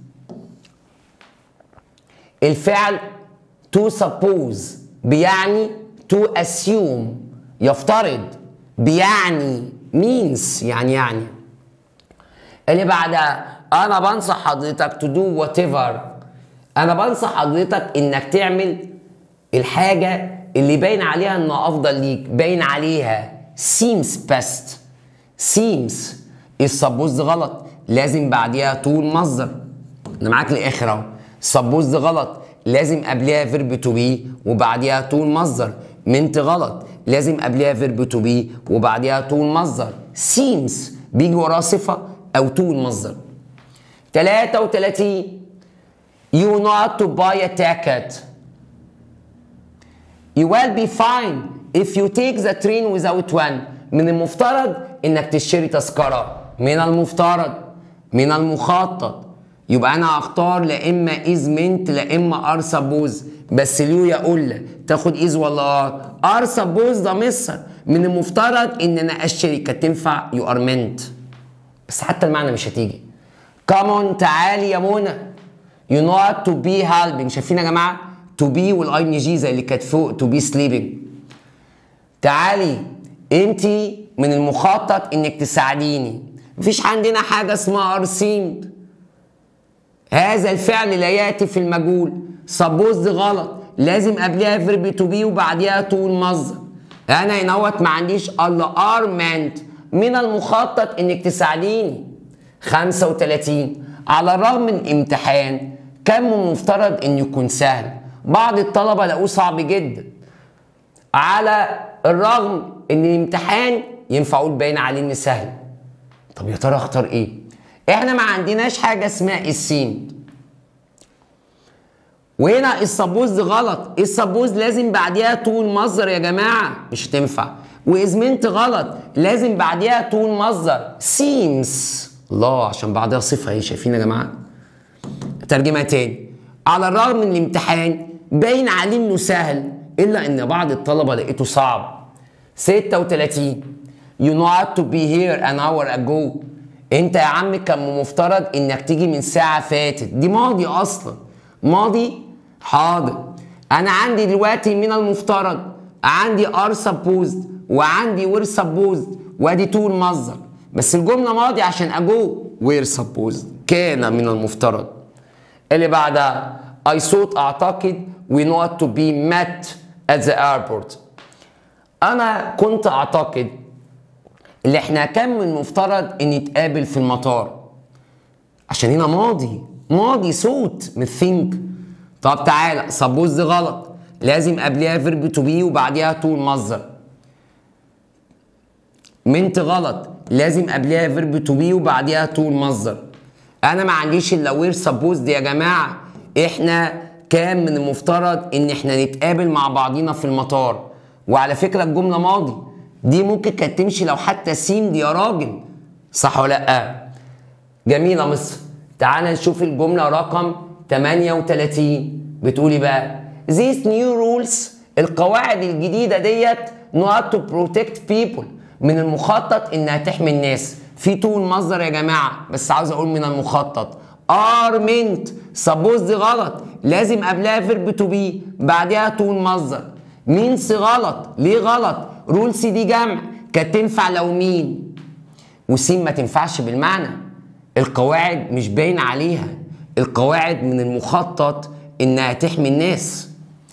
الفعل to suppose بيعني to assume يفترض بيعني means يعني يعني اللي بعدها انا بنصح حضرتك to do whatever انا بنصح حضرتك انك تعمل الحاجه اللي باين عليها انها افضل ليك باين عليها seems best seems السبوز غلط لازم بعديها طول مصدر انا معاك للاخر اهو سبوز غلط لازم قبلها فيرب تو بي وبعديها طول مصدر منت غلط لازم قبلها فيرب تو بي وبعديها طول مصدر seems بيجي وراه صفه او طول مصدر 33 you not to buy a ticket you will be fine if you take the train without one من المفترض انك تشتري تذكرة من المفترض من المخطط يبقى انا هختار لا اما از منت لا اما ار سبوز بس ليو يقول لك تاخد از ولا ار ار سبوز ده مصر من المفترض ان انا الشركه تنفع يو ار منت بس حتى المعنى مش هتيجي كامون تعالي يا منى يو نو تو بي هيلبنج شايفين يا جماعه تو بي والاي ان جي زي اللي كانت فوق تو بي سليبنج تعالي انت من المخطط انك تساعديني مفيش عندنا حاجه اسمها ارسيمد هذا الفعل لا ياتي في المجهول سبوز غلط لازم قبلها فيرب تو بي وبعديها تو المصدر انا هنا ما عنديش الا ارمنت من المخطط انك تساعديني 35 على الرغم من الامتحان كان من المفترض ان يكون سهل بعض الطلبه لقوه صعب جدا على الرغم ان الامتحان ينفع اقول باين عليه ان سهل طب يا ترى اختار ايه احنا ما عندناش حاجه اسمها السين وهنا السبوز غلط السبوز لازم بعديها طول مصدر يا جماعه مش هتنفع وازمنت غلط لازم بعديها طول مصدر سيمز الله عشان بعدها صفه اهي شايفين يا جماعه ترجمه تاني على الرغم من الامتحان باين عليه انه سهل الا ان بعض الطلبه لقيته صعب 36 You know how to be here an hour ago انت يا عم كان مفترض انك تيجي من ساعه فاتت دي ماضي اصلا ماضي حاضر انا عندي دلوقتي من المفترض عندي ار سبوزد وعندي وير سبوزد وادي تو المصدر بس الجمله ماضي عشان اجو وير سبوزد كان من المفترض اللي بعدها I thought اعتقد we not to be met at the airport انا كنت اعتقد اللي احنا كان من المفترض ان نتقابل في المطار عشان هنا ماضي ماضي صوت من think طب تعالى سبوز دي غلط لازم قبلها فيرب تو بي وبعديها تو المصدر منت غلط لازم قبلها فيرب تو بي وبعديها تو المصدر انا ما عنديش الا وير سبوز دي يا جماعه احنا كان من المفترض ان احنا نتقابل مع بعضينا في المطار وعلى فكره الجمله ماضي دي ممكن كانت تمشي لو حتى سين دي يا راجل صح ولا لا جميله مصر تعال نشوف الجمله رقم 38 بتقولي بقى these new rules القواعد الجديده ديت not to protect people من المخطط انها تحمي الناس في طول مصدر يا جماعه بس عاوز اقول من المخطط ار منت سبوز دي غلط لازم قبلها فيرب تو بي بعدها طول مصدر مينس غلط ليه غلط رولس دي جمع كانت تنفع لو مين وسين ما تنفعش بالمعنى القواعد مش باين عليها القواعد من المخطط انها تحمي الناس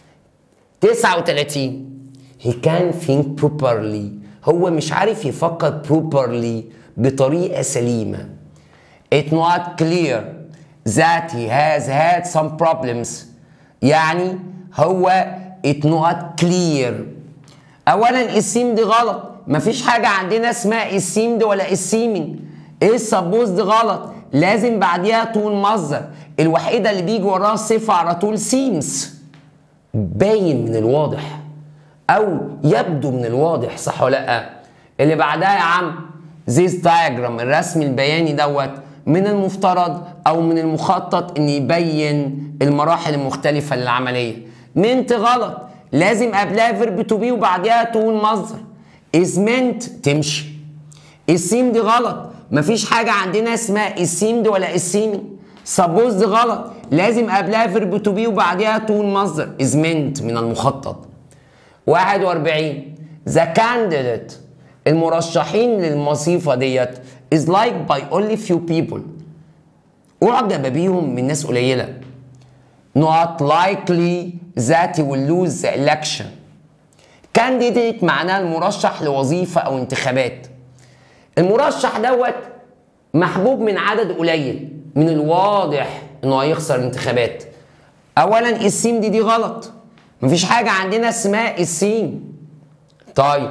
39 he can think properly هو مش عارف يفكر properly بطريقة سليمة It's not clear that he has had some problems يعني هو it not clear اولا السيم دي غلط مفيش حاجة عندنا اسمها السيم دي ولا السيمن ايه السبوز دي غلط لازم بعديها طول مصدر الوحيدة اللي بيجي وراها صفة على طول سيمز باين من الواضح او يبدو من الواضح صح ولا لا اللي بعدها يا عم زيز دايجرام الرسم البياني دوت من المفترض او من المخطط ان يبين المراحل المختلفه للعمليه منت غلط لازم قبلها فيرب تو بي وبعدها تقول مصدر از منت تمشي السيم دي غلط مفيش حاجه عندنا اسمها السيم دي ولا السيمي سبوز دي غلط لازم قبلها فيرب تو بي وبعدها تقول مصدر از منت من المخطط 41 ذا candidate المرشحين للوظيفه ديت is liked by only few people أعجب بيهم من ناس قليلة not likely that he will lose the election candidate معناه المرشح لوظيفة أو انتخابات المرشح دوت محبوب من عدد قليل من الواضح انه هيخسر الانتخابات اولا السين دي دي غلط مفيش حاجة عندنا اسمها السين طيب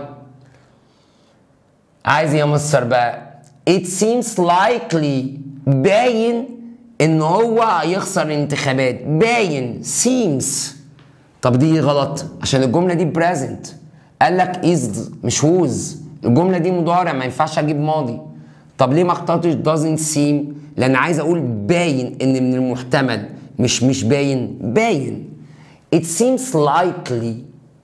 عايز يا مستر بقى it seems likely باين ان هو هيخسر الانتخابات باين seems طب دي غلط عشان الجمله دي present قال لك is مش who's الجمله دي مضارع ما ينفعش اجيب ماضي طب ليه ما اخترتش doesn't seem لان عايز اقول باين ان من المحتمل مش مش باين باين it seems likely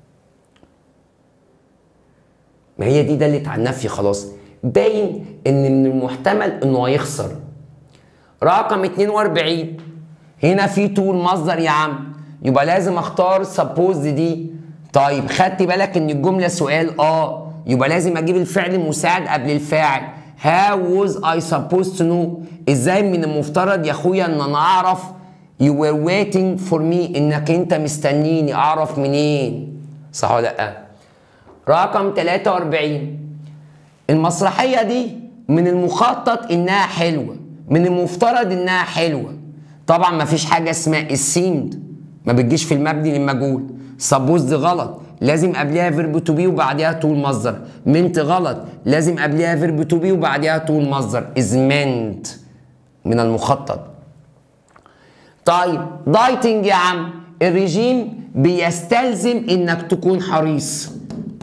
ما هي دي دلت على النفي خلاص باين ان من المحتمل انه هيخسر رقم 42 هنا في طول مصدر يا عم يبقى لازم اختار suppose دي طيب خدت بالك ان الجمله سؤال اه يبقى لازم اجيب الفعل المساعد قبل الفاعل how was I supposed to know ازاي من المفترض يا اخويا ان انا اعرف you were waiting for me انك انت مستنيني اعرف منين صح ولا لا رقم 43 المسرحيه دي من المخطط انها حلوه من المفترض انها حلوه طبعا ما فيش حاجه اسمها السيمد ما بتجيش في المبني للمجهول سبوز دي غلط لازم قبلها فيرب تو بي وبعدها طول مصدر منت غلط لازم قبلها فيرب تو بي وبعدها طول مصدر از منت من المخطط طيب دايتنج يا عم الرجيم بيستلزم انك تكون حريص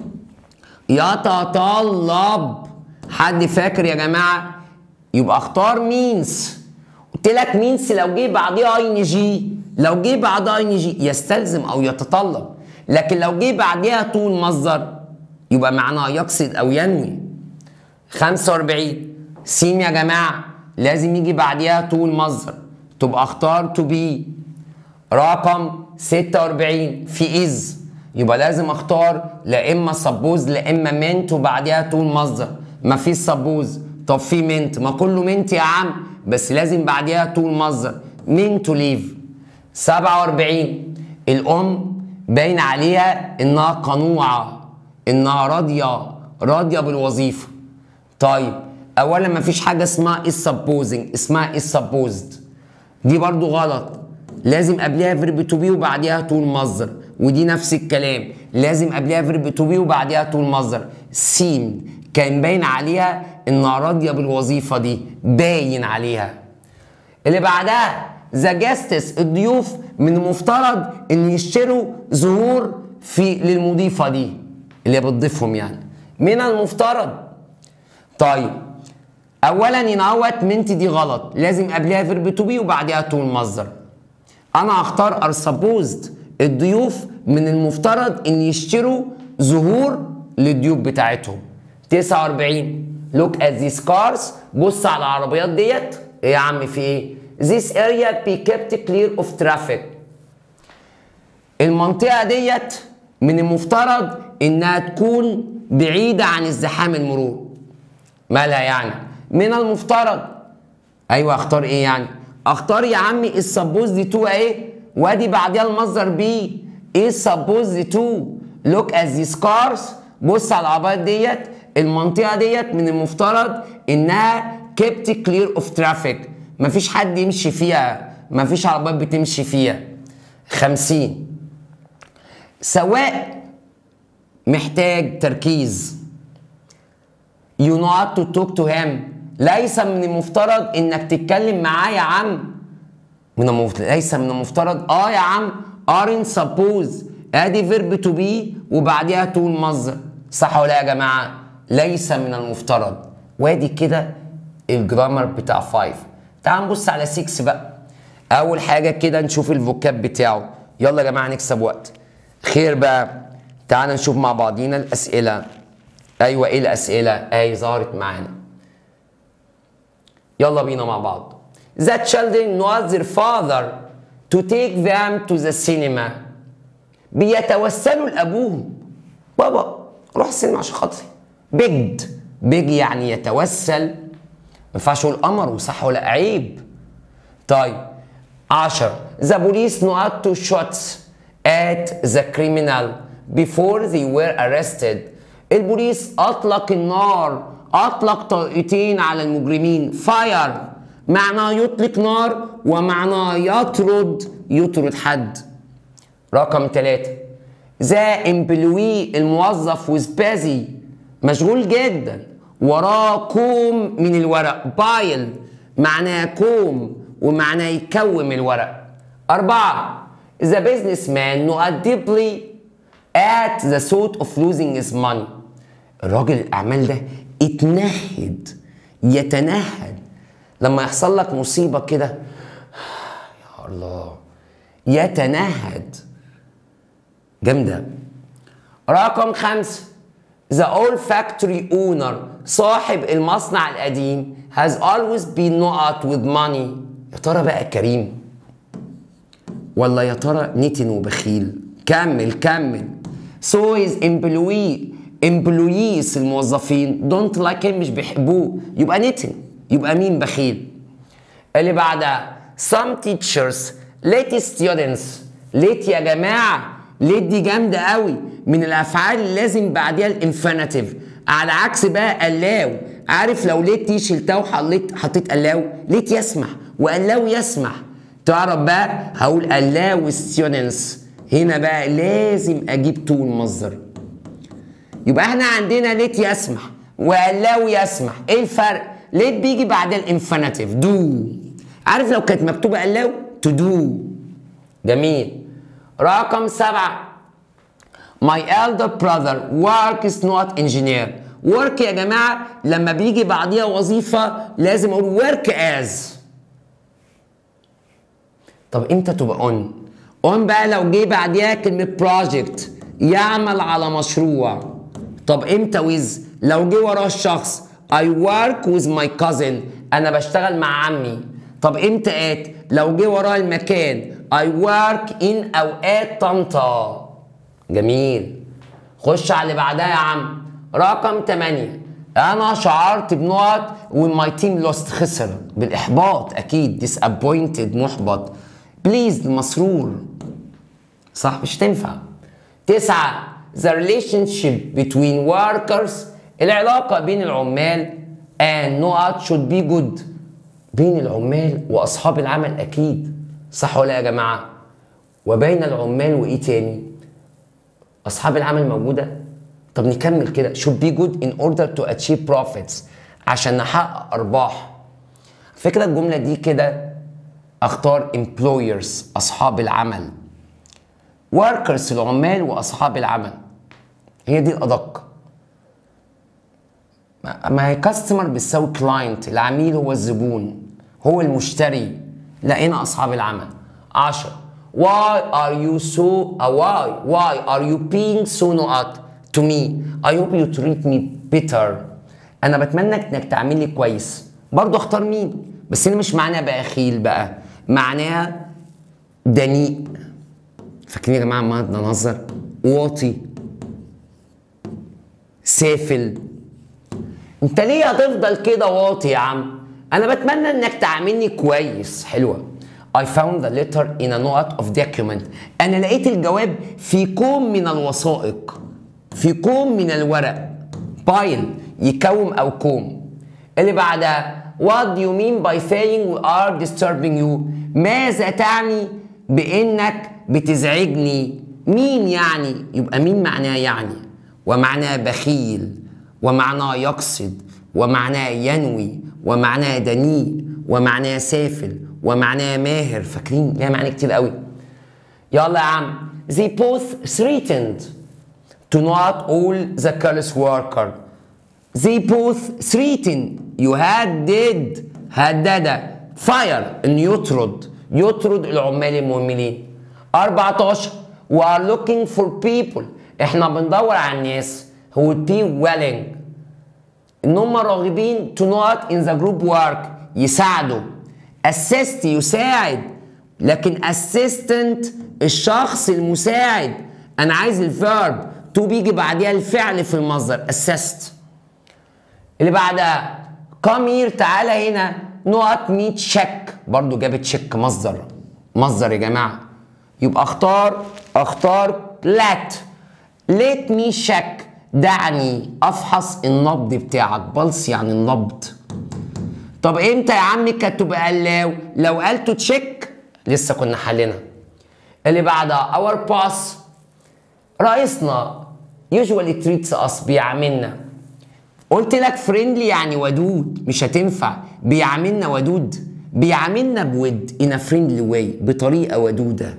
يتطلب حد فاكر يا جماعه يبقى اختار مينز قلت لك مينز لو جه بعديها اي ان جي لو جه بعدها اي ان جي يستلزم او يتطلب لكن لو جه بعديها طول مصدر يبقى معناها يقصد او ينوي 45 سين يا جماعه لازم يجي بعديها طول مصدر تبقى اختار تو بي رقم 46 في از يبقى لازم اختار لا اما سبوز لا اما منت وبعديها طول مصدر ما فيش سبوز طب في منت ما كله منت يا عم بس لازم بعديها طول مصدر من تو ليف 47 الام باين عليها انها قنوعه انها راضيه راضيه بالوظيفه طيب اولا ما فيش حاجه اسمها is supposing اسمها is supposed دي برضو غلط لازم قبلها فيرب تو بي وبعديها طول مصدر ودي نفس الكلام لازم قبلها فيرب تو بي وبعديها طول مصدر سين كان باين عليها انها راضيه بالوظيفه دي باين عليها اللي بعدها ذا جاستس الضيوف من المفترض ان يشتروا زهور في للمضيفه دي اللي بتضيفهم يعني من المفترض طيب اولا ينوت منت دي غلط لازم قبلها فيرب تو بي وبعدها طول مصدر انا هختار ار سبوزد الضيوف من المفترض ان يشتروا زهور للضيوف بتاعتهم 49 لوك ات ذيس كارز بص على العربيات ديت ايه يا عم في ايه This area be kept clear of traffic المنطقة ديت من المفترض انها تكون بعيدة عن ازدحام المرور مالها يعني من المفترض ايوه اختار ايه يعني اختار يا عمي السبوز دي تو ايه وادي بعديها المصدر بي ايه السبوز دي تو لوك از ذيس كارز بص على العربيات ديت المنطقه ديت من المفترض انها kept clear of traffic مفيش حد يمشي فيها مفيش عربيات بتمشي فيها خمسين سواء محتاج تركيز you not to talk to him ليس من المفترض انك تتكلم معاه يا عم من المفترض ليس من المفترض اه يا عم aren't suppose ادي فيرب تو بي وبعديها طول مصدر صح ولا يا جماعه ليس من المفترض وادي كده الجرامر بتاع 5 تعال نبص على 6 بقى اول حاجه كده نشوف الفوكاب بتاعه يلا يا جماعه نكسب وقت خير بقى تعال نشوف مع بعضينا الاسئله ايوه ايه الاسئله اهي ظهرت معانا يلا بينا مع بعض The children want their father to take them to the cinema بيتوسلوا لابوهم بابا روح السينما عشان خاطري بيجد بيج يعني يتوسل ما ينفعش اقول امر وصح ولا عيب طيب 10 The police not to shots at the criminal before they were arrested البوليس اطلق النار اطلق طلقتين على المجرمين فاير معناه يطلق نار ومعناه يطرد يطرد حد رقم ثلاثة ذا employee الموظف was busy مشغول جدا وراه كوم من الورق بايل معناه كوم ومعناه يكوم الورق أربعة The businessman not deeply at the thought of losing his money الراجل الأعمال ده اتنهد يتنهد لما يحصل لك مصيبة كده يا الله يتنهد جامدة رقم خمسة The old factory owner صاحب المصنع القديم has always been not with money يا ترى بقى كريم ولا يا ترى نتن وبخيل كمل كمل so his employee employees الموظفين don't like him مش بيحبوه يبقى نتن يبقى مين بخيل اللي بعدها some teachers let students let يا جماعه let دي جامده قوي من الافعال اللي لازم بعديها الانفينيتيف على عكس بقى allow عارف لو let دي شلتها وحطيت حطيت allow let يسمح والlow يسمح تعرف بقى هقول allow students هنا بقى لازم اجيب تو المصدر يبقى احنا عندنا ليت يسمح واللو يسمح ايه الفرق ليت بيجي بعد الانفينيتيف دو عارف لو كانت مكتوبه allow to do جميل رقم سبعة My elder brother works not engineer work يا جماعة لما بيجي بعديها وظيفة لازم أقول work as طب امتى تبقى on on بقى لو جه بعديها كلمة project يعمل على مشروع طب امتى with لو جه وراه الشخص I work with my cousin انا بشتغل مع عمي طب امتى at لو جه وراه المكان I work in اوقات طنطا جميل خش على اللي بعدها يا عم رقم 8 انا شعرت بنقط when my team lost خسر بالاحباط اكيد disappointed محبط pleased مسرور صح مش تنفع تسعة the relationship between workers العلاقة بين العمال and not should be good بين العمال وأصحاب العمل أكيد صح ولا يا جماعة وبين العمال وإيه تاني أصحاب العمل موجودة طب نكمل كده should be good in order to achieve profits عشان نحقق أرباح فكرة الجملة دي كده أختار employers أصحاب العمل workers العمال وأصحاب العمل هي دي الأدق ما هي كاستمر بتساوي كلاينت العميل هو الزبون هو المشتري لقينا أصحاب العمل 10 Why are you so uh, why why are you being so not to me I hope you treat me better أنا بتمنى إنك تعمل لي كويس برضه أختار مين بس هنا مش معناها بخيل بقى معناها دنيء فاكرين يا جماعه ما نهزر واطي سافل انت ليه هتفضل كده واطي يا عم انا بتمنى انك تعاملني كويس حلوه I found the letter in a note of document انا لقيت الجواب في كوم من الوثائق في كوم من الورق بايل يكوم او كوم اللي بعدها What do you mean by saying we are disturbing you ماذا تعني بانك بتزعجني مين يعني يبقى مين معناه يعني ومعناه بخيل ومعناه يقصد ومعناه ينوي ومعناه دنيء ومعناه سافل ومعناه ماهر فاكرين ليها معاني كتير قوي يلا يا عم they both threatened to not all the careless worker they both threatened يهدد هدد fire انه يطرد يطرد العمال المهملين 14 we are looking for people احنا بندور على الناس who would be willing ان هم راغبين to not in the group work يساعدوا assist يساعد لكن assistant الشخص المساعد انا عايز الفيرب to بيجي بعديها الفعل في المصدر assist اللي بعدها come here تعالى هنا نقط ميت تشيك برضو جابت تشيك مصدر مصدر يا جماعه يبقى اختار اختار let let me check دعني افحص النبض بتاعك بلس يعني النبض طب امتى يا عمي كانت تبقى allow لو قالته تشيك لسه كنا حلينا اللي بعدها our boss رئيسنا usually treats us بيعاملنا قلت لك فريندلي يعني ودود مش هتنفع بيعاملنا ودود بيعاملنا بود in a friendly way بطريقه ودوده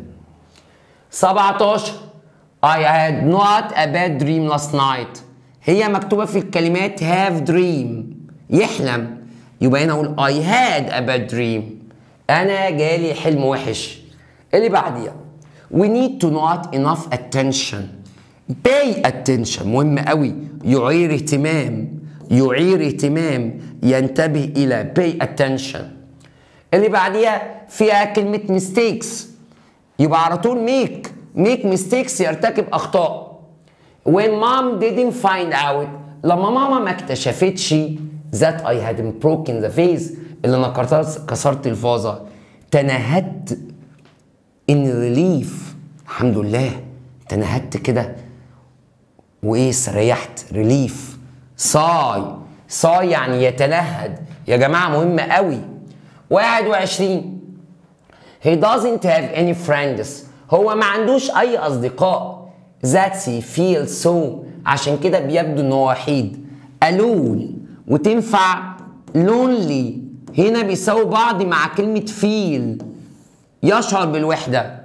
17 I had not a bad dream last night هي مكتوبة في الكلمات have dream يحلم يبقى هنا اقول I had a bad dream انا جالي حلم وحش اللي بعديها we need to not enough attention pay attention مهم قوي يعير اهتمام يعير اهتمام ينتبه الى pay attention اللي بعديها فيها كلمة mistakes يبقى على طول make make mistakes يرتكب أخطاء when mom didn't find out لما ماما ما اكتشفتش that I had broken the vase اللي انا كسرت كسرت الفازة تنهدت in relief الحمد لله تنهدت كده وايه استريحت ريليف صاي صاي يعني يتنهد يا جماعة مهمة قوي 21 He doesn't have any friends هو ما عندوش أي أصدقاء that he feels so عشان كده بيبدو إن هو وحيد alone وتنفع lonely هنا بيساوي بعض مع كلمة feel يشعر بالوحدة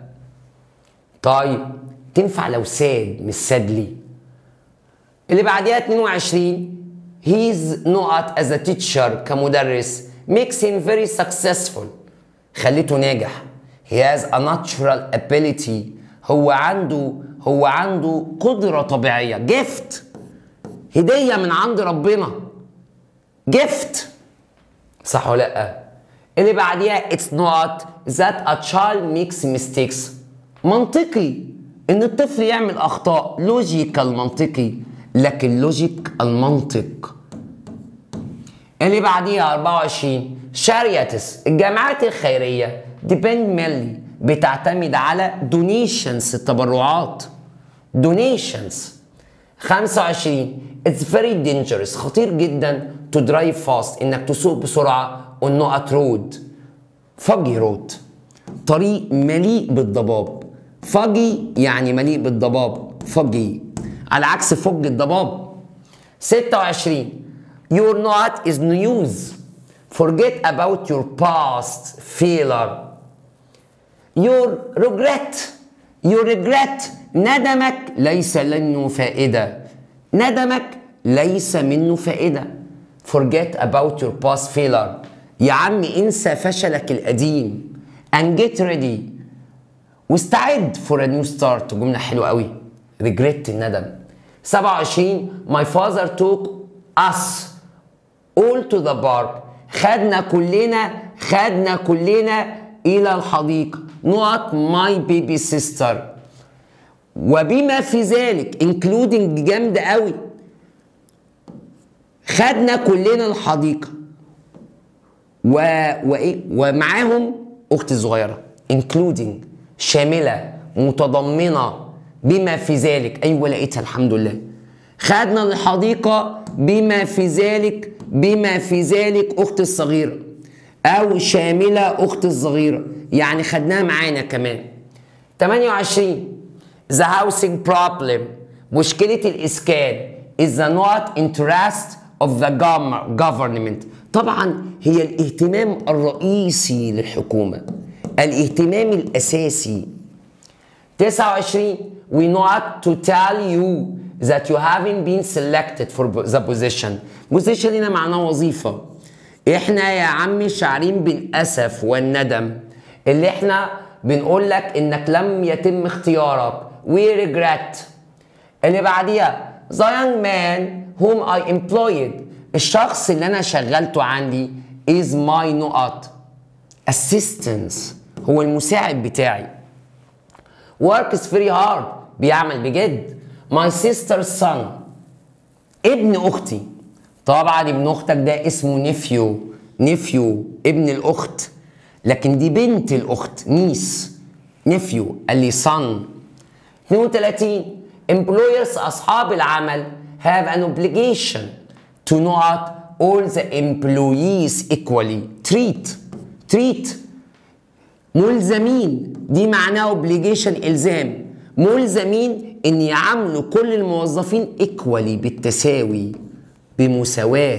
طيب تنفع لو ساد مش سادلي اللي بعديها 22 he's not as a teacher كمدرس makes him very successful خليته ناجح he has a natural ability هو عنده هو عنده قدرة طبيعية gift هدية من عند ربنا gift صح ولا لا اللي بعديها it's not that a child makes mistakes منطقي ان الطفل يعمل اخطاء لوجيكال منطقي لكن لوجيك المنطق اللي بعديها 24 شارياتس الجامعات الخيرية depend mainly بتعتمد على donations التبرعات donations 25 it's very dangerous خطير جدا to drive fast انك تسوق بسرعة on not road فجي رود طريق مليء بالضباب فجي يعني مليء بالضباب فجي على عكس فج الضباب 26 your not is news forget about your past failure your regret your regret ندمك ليس منه فائدة ندمك ليس منه فائدة forget about your past failure يا عم انسى فشلك القديم and get ready واستعد for a new start جملة حلوة قوي regret الندم 27 my father took us all to the park خدنا كلنا خدنا كلنا إلى الحديقة not my baby sister وبما في ذلك including جامدة قوي خدنا كلنا الحديقة و... وإيه ومعاهم أختي الصغيرة including شاملة متضمنة بما في ذلك أيوة لقيتها الحمد لله خدنا الحديقة بما في ذلك بما في ذلك أختي الصغيرة أو شاملة أختي الصغيرة يعني خدناها معانا كمان 28 The housing problem مشكلة الإسكان is the not interest of the government طبعا هي الاهتمام الرئيسي للحكومة الاهتمام الأساسي 29 we not to tell you that you haven't been selected for the position position هنا معناه وظيفة احنا يا عمي شاعرين بالأسف والندم اللي احنا بنقول لك انك لم يتم اختيارك we regret اللي بعديها the young man whom I employed الشخص اللي انا شغلته عندي is my نقط assistance هو المساعد بتاعي works very hard بيعمل بجد my sister's son ابن اختي طبعا ابن اختك ده اسمه نيفيو نيفيو ابن الاخت لكن دي بنت الاخت نيس نيفيو قال لي son 32 employers اصحاب العمل have an obligation to not all the employees equally treat treat ملزمين دي معناه obligation الزام ملزمين ان يعاملوا كل الموظفين equally بالتساوي بمساواة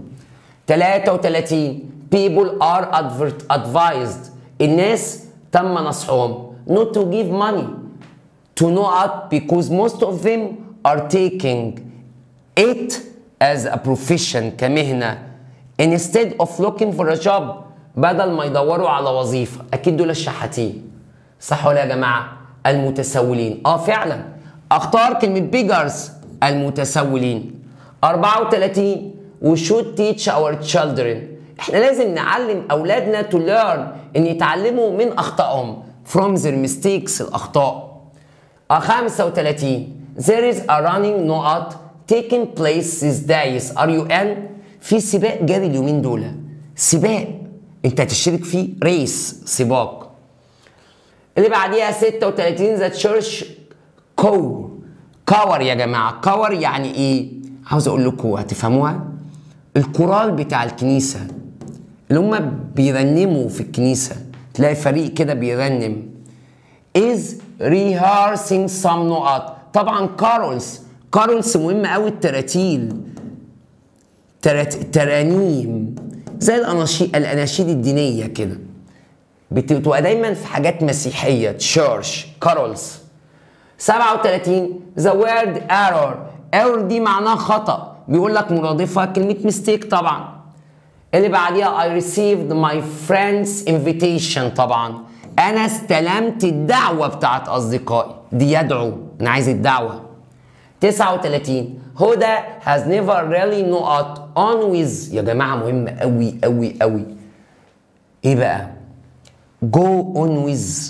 33 people are advert advised الناس تم نصحهم not to give money to know up because most of them are taking it as a profession كمهنة instead of looking for a job بدل ما يدوروا على وظيفة أكيد دول الشحاتين صح ولا يا جماعة المتسولين اه فعلا اختار كلمة beggars المتسولين 34 we should teach our children احنا لازم نعلم اولادنا to learn ان يتعلموا من اخطائهم from their mistakes الاخطاء 35 there is a running نقط taking place these days are you in في سباق جاري اليومين دول سباق انت هتشترك فيه ريس سباق اللي بعديها 36 ذا تشيرش كو كور يا جماعه كور يعني ايه عاوز اقول لكم هتفهموها الكورال بتاع الكنيسه اللي هم بيرنموا في الكنيسه تلاقي فريق كده بيرنم is rehearsing some نقط طبعا كارولز كارولز مهم قوي التراتيل ترات... ترانيم زي الاناشيد الاناشيد الدينيه كده بتبقى دايما في حاجات مسيحيه تشيرش كارولز 37 ذا وورد ايرور ايرور دي معناها خطا بيقول لك مرادفها كلمه ميستيك طبعا اللي بعديها I received my friend's invitation طبعا انا استلمت الدعوه بتاعت اصدقائي دي يدعو انا عايز الدعوه 39 هدى has never really not on with يا جماعه مهم قوي قوي قوي ايه بقى go on with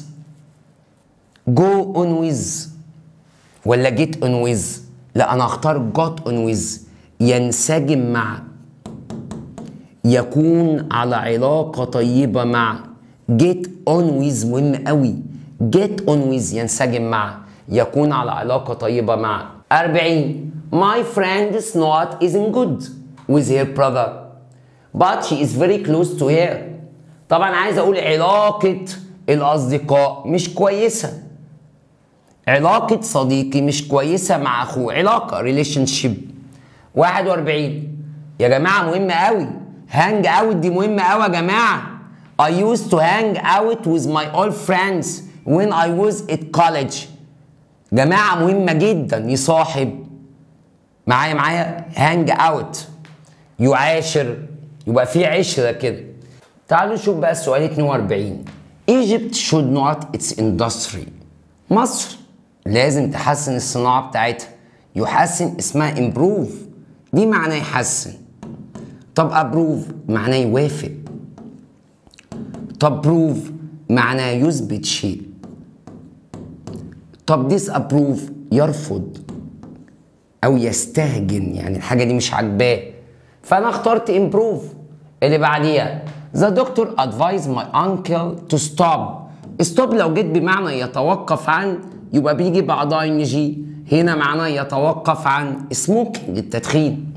go on with ولا get on with لا انا اختار got on with ينسجم مع يكون على علاقة طيبة مع get on with مهم قوي get on with ينسجم مع يكون على علاقة طيبة مع 40 My friend's not isn't good with her brother but she is very close to her طبعا عايز اقول علاقة الأصدقاء مش كويسة علاقة صديقي مش كويسة مع أخوه علاقة ريليشن شيب 41 يا جماعة مهمة قوي هانج اوت دي مهمة قوي يا جماعة I used to hang out with my old friends when I was at college جماعة مهمة جدا يصاحب معايا معايا هانج اوت يعاشر يبقى في عشرة كده تعالوا نشوف بقى السؤال 42 Egypt should not its industry مصر لازم تحسن الصناعة بتاعتها يحسن اسمها improve دي معناه يحسن طب ابروف معناه يوافق طب بروف معناه يثبت شيء طب ديس ابروف يرفض او يستهجن يعني الحاجه دي مش عاجباه فانا اخترت امبروف اللي بعديها ذا دكتور ادفايز ماي انكل تو ستوب ستوب لو جيت بمعنى يتوقف عن يبقى بيجي بعدها ان جي هنا معناه يتوقف عن سموكينج التدخين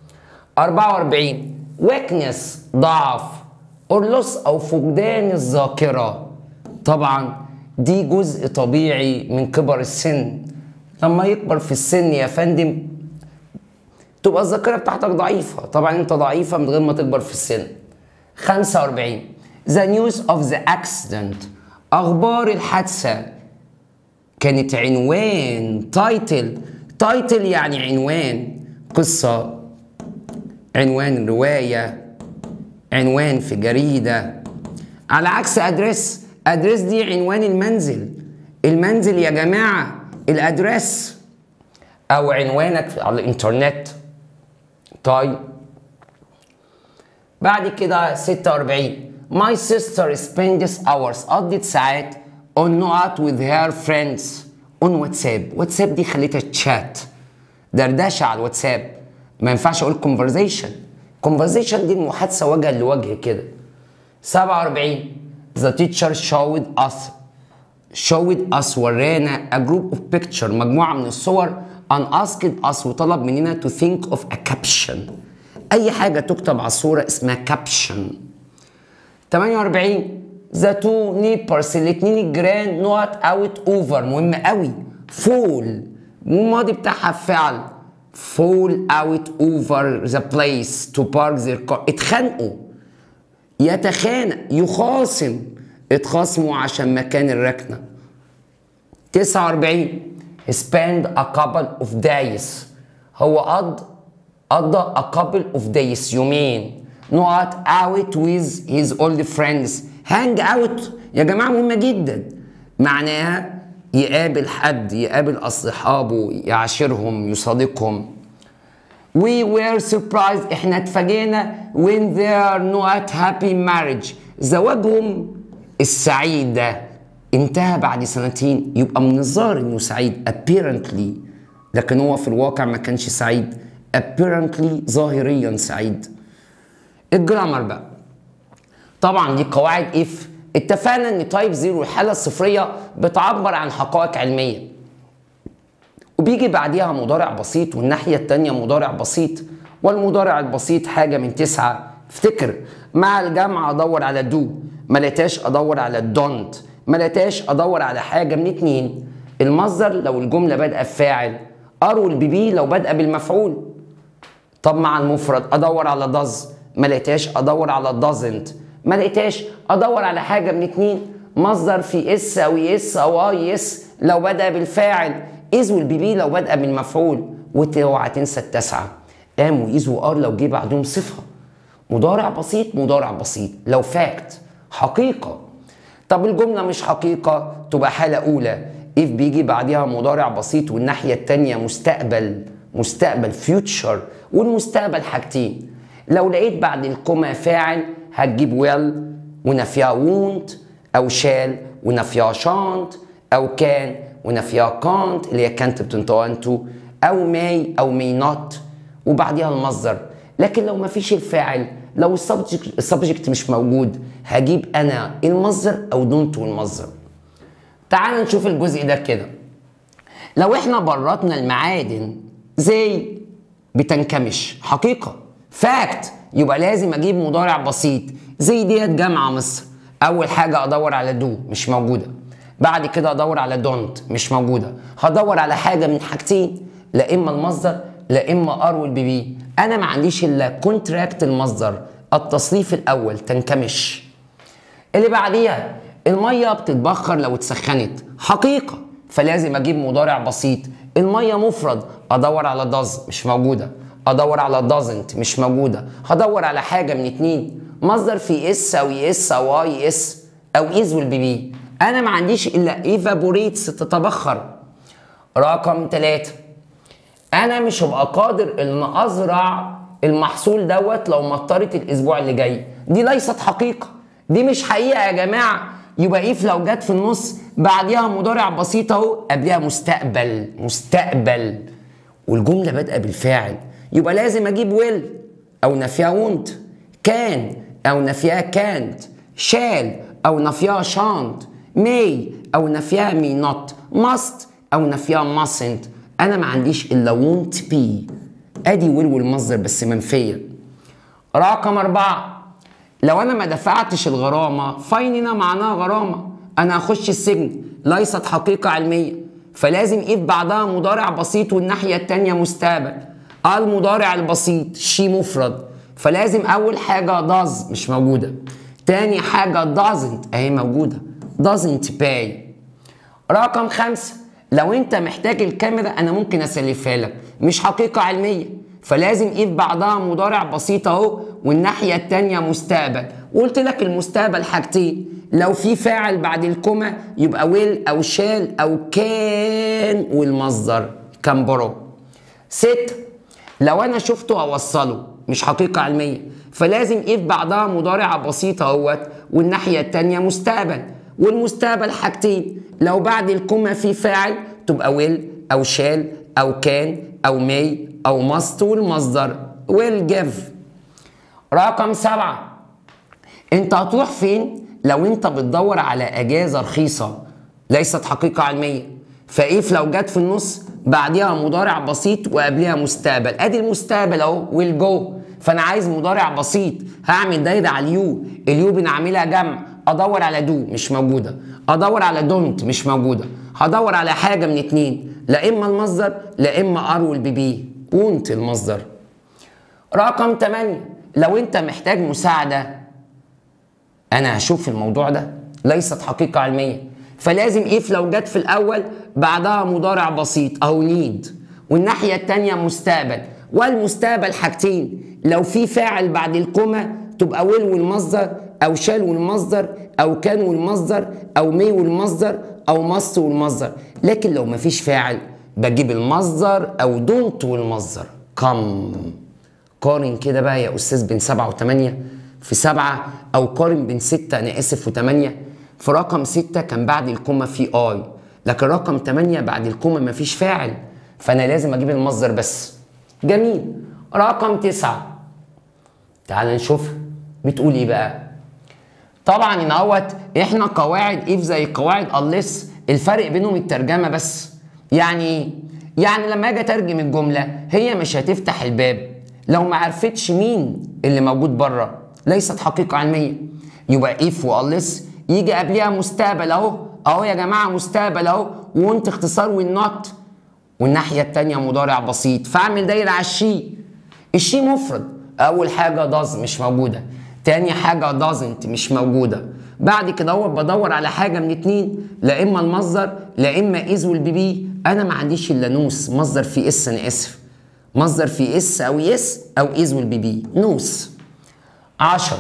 44 ويكنس ضعف أورلوس أو فقدان الذاكرة طبعا دي جزء طبيعي من كبر السن لما يكبر في السن يا فندم تبقى الذاكرة بتاعتك ضعيفة طبعا انت ضعيفة من غير ما تكبر في السن 45 The news of the accident أخبار الحادثة كانت عنوان تايتل تايتل يعني عنوان قصة عنوان رواية عنوان في جريدة على عكس أدرس أدرس دي عنوان المنزل المنزل يا جماعة الأدرس أو عنوانك على الإنترنت طيب بعد كده 46 My sister spends hours قضت ساعات on not with her friends on واتساب واتساب دي خليتها تشات دردشه على الواتساب ما ينفعش اقول conversation conversation دي المحادثه وجها لوجه كده 47 the teacher showed us showed us ورانا a group of picture مجموعه من الصور and asked us وطلب مننا to think of a caption اي حاجه تكتب على الصوره اسمها caption 48 ذا تو نيبرز الاثنين الجيران نوت اوت اوفر مهم قوي فول الماضي بتاعها فعل فول اوت اوفر ذا بليس تو بارك ذير كار اتخانقوا يتخانق يخاصم اتخاصموا عشان مكان الركنه 49 spend a couple of days هو قضى قضى a couple of days يومين نقط out with his old friends hang out يا جماعة مهمة جدا معناها يقابل حد يقابل أصحابه يعاشرهم يصادقهم We were surprised احنا اتفاجئنا when they are not happy marriage زواجهم السعيد ده انتهى بعد سنتين يبقى من الظاهر انه سعيد apparently لكن هو في الواقع ما كانش سعيد apparently ظاهريا سعيد الجرامر بقى طبعا دي قواعد اف اتفقنا ان تايب زيرو الحالة الصفرية بتعبر عن حقائق علمية وبيجي بعديها مضارع بسيط والناحية التانية مضارع بسيط والمضارع البسيط حاجة من تسعة افتكر مع الجمع ادور على دو ما لقيتهاش ادور على دونت ما لقيتهاش ادور على حاجة من اتنين المصدر لو الجملة بادئة بفاعل ار والبي بي لو بادئة بالمفعول طب مع المفرد ادور على داز ما لقيتهاش ادور على دازنت ما لقيتهاش ادور على حاجه من اتنين مصدر في اس او يس او اي يس لو بدا بالفاعل از والبي بي لو بدا بالمفعول واوعى تنسى التسعه ام وايز وار لو جه بعدهم صفه مضارع بسيط مضارع بسيط لو فاكت حقيقه طب الجمله مش حقيقه تبقى حاله اولى اف بيجي بعدها مضارع بسيط والناحيه التانيه مستقبل مستقبل فيوتشر والمستقبل حاجتين لو لقيت بعد الكوما فاعل هتجيب ويل ونفيها وونت او شال ونفيها شانت او كان ونفيها كانت اللي هي كانت بتنطقها انتو او ماي او مي نوت وبعديها المصدر لكن لو ما فيش الفاعل لو السبجكت السبجكت مش موجود هجيب انا المصدر او دونت والمصدر تعال نشوف الجزء ده كده لو احنا برطنا المعادن زي بتنكمش حقيقه فاكت يبقى لازم اجيب مضارع بسيط زي ديت جامعه مصر اول حاجه ادور على دو مش موجوده بعد كده ادور على دونت مش موجوده هدور على حاجه من حاجتين لا اما المصدر لا اما ار والبي بي انا ما عنديش الا كونتراكت المصدر التصنيف الاول تنكمش اللي بعديها الميه بتتبخر لو اتسخنت حقيقه فلازم اجيب مضارع بسيط الميه مفرد ادور على داز مش موجوده ادور على doesn't مش موجوده هدور على حاجه من اتنين مصدر في اس او يس او اي اس او از والبي بي انا ما عنديش الا ايفابوريتس تتبخر رقم ثلاثة انا مش هبقى قادر ان ازرع المحصول دوت لو مطرت الاسبوع اللي جاي دي ليست حقيقه دي مش حقيقه يا جماعه يبقى ايف لو جت في النص بعديها مضارع بسيط اهو قبلها مستقبل مستقبل والجمله بادئه بالفاعل يبقى لازم اجيب ويل او نفيها وونت كان او نفيها كانت شال او نفيها شانت مي او نفيها مي نوت ماست او نفيها ماسنت انا ما عنديش الا وونت بي ادي ويل والمصدر بس منفيه رقم أربعة لو أنا ما دفعتش الغرامة فايننا معناها غرامة أنا هخش السجن ليست حقيقة علمية فلازم إيف بعدها مضارع بسيط والناحية التانية مستقبل المضارع البسيط شي مفرد فلازم أول حاجة does مش موجودة تاني حاجة doesn't أهي موجودة doesn't pay رقم خمسة لو انت محتاج الكاميرا انا ممكن اسلفها لك مش حقيقة علمية فلازم ايف بعدها مضارع بسيط اهو والناحية التانية مستقبل وقلت لك المستقبل حاجتين لو في فاعل بعد الكوما يبقى ويل او شال او كان والمصدر كان برو ست لو انا شفته اوصله مش حقيقة علمية فلازم ايف بعدها مضارع بسيط اهوت والناحية التانية مستقبل والمستقبل حاجتين لو بعد الكوما في فاعل تبقى ويل او شال او كان او مي او ماست والمصدر ويل جيف رقم سبعة انت هتروح فين لو انت بتدور على اجازة رخيصة ليست حقيقة علمية فايف لو جت في النص بعديها مضارع بسيط وقبلها مستقبل ادي المستقبل اهو ويل جو فانا عايز مضارع بسيط هعمل دايره على اليو اليو بنعملها جمع ادور على دو مش موجوده ادور على دونت مش موجوده هدور على حاجه من اتنين لا اما المصدر لا اما ار والبي بي وونت المصدر رقم 8 لو انت محتاج مساعده انا هشوف الموضوع ده ليست حقيقه علميه فلازم ايف لو جت في الاول بعدها مضارع بسيط او نيد والناحيه التانيه مستقبل والمستقبل حاجتين لو في فاعل بعد الكوما تبقى ويل والمصدر او شال والمصدر او كان والمصدر او مي والمصدر او ماست والمصدر لكن لو مفيش فاعل بجيب المصدر او دونت والمصدر كم قارن كده بقى يا استاذ بين سبعة وثمانية في سبعة او قارن بين ستة انا اسف وثمانية في رقم ستة كان بعد الكومة في اي لكن رقم ثمانية بعد الكومة مفيش فاعل فانا لازم اجيب المصدر بس جميل رقم تسعة تعال نشوف بتقول ايه بقى طبعا هنا اهوت احنا قواعد اف زي قواعد unless الفرق بينهم الترجمه بس يعني ايه يعني لما اجي اترجم الجمله هي مش هتفتح الباب لو ما عرفتش مين اللي موجود بره ليست حقيقه علميه يبقى اف والس يجي قبلها مستقبل اهو اهو يا جماعه مستقبل اهو وانت اختصار والنوت والناحيه الثانيه مضارع بسيط فاعمل دايره على الشي الشي مفرد اول حاجه داز مش موجوده تاني حاجه دازنت مش موجوده بعد كده هو بدور على حاجه من اتنين لا اما المصدر لا اما از والبي بي انا ما عنديش الا نوس مصدر في اس انا اسف مصدر في اس او يس او از والبي بي نوس 10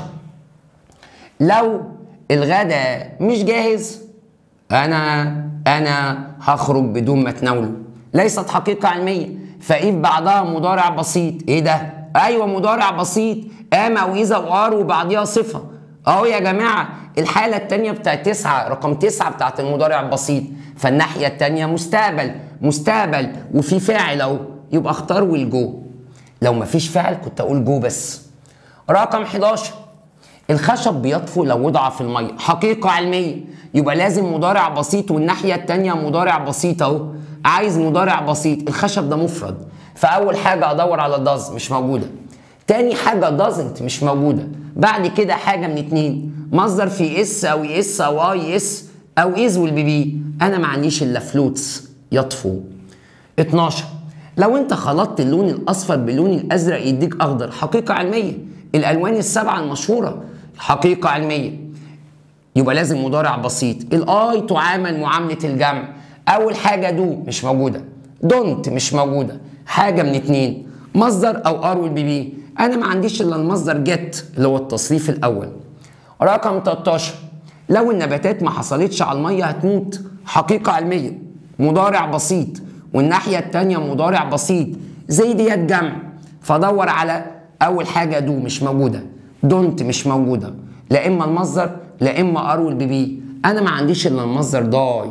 لو الغدا مش جاهز انا انا هخرج بدون ما اتناوله ليست حقيقه علميه فايه بعدها مضارع بسيط ايه ده ايوه مضارع بسيط قام او اذا وار وبعديها صفه اهو يا جماعه الحاله الثانيه بتاعت تسعه رقم تسعه بتاعت المضارع البسيط فالناحيه الثانيه مستقبل مستقبل وفي فاعل اهو يبقى اختار والجو لو مفيش فاعل كنت اقول جو بس رقم 11 الخشب بيطفو لو وضع في الميه حقيقه علميه يبقى لازم مضارع بسيط والناحيه الثانيه مضارع بسيط اهو عايز مضارع بسيط الخشب ده مفرد فاول حاجه ادور على داز مش موجوده تاني حاجه دازنت مش موجوده بعد كده حاجه من اتنين مصدر في اس او اس او اي اس او از والبي بي انا ما عنديش الا فلوتس يطفو 12 لو انت خلطت اللون الاصفر باللون الازرق يديك اخضر حقيقه علميه الالوان السبعه المشهوره حقيقه علميه يبقى لازم مضارع بسيط الاي تعامل معامله الجمع اول حاجه دو مش موجوده دونت مش موجوده حاجه من اتنين مصدر او ار والبي بي انا ما عنديش الا المصدر جت اللي هو التصريف الاول رقم 13 لو النباتات ما حصلتش على الميه هتموت حقيقه علميه مضارع بسيط والناحيه الثانيه مضارع بسيط زي ديت جمع فدور على اول حاجه دو مش موجوده دونت مش موجوده لا اما المصدر لا اما ار والبي بي انا ما عنديش الا المصدر داي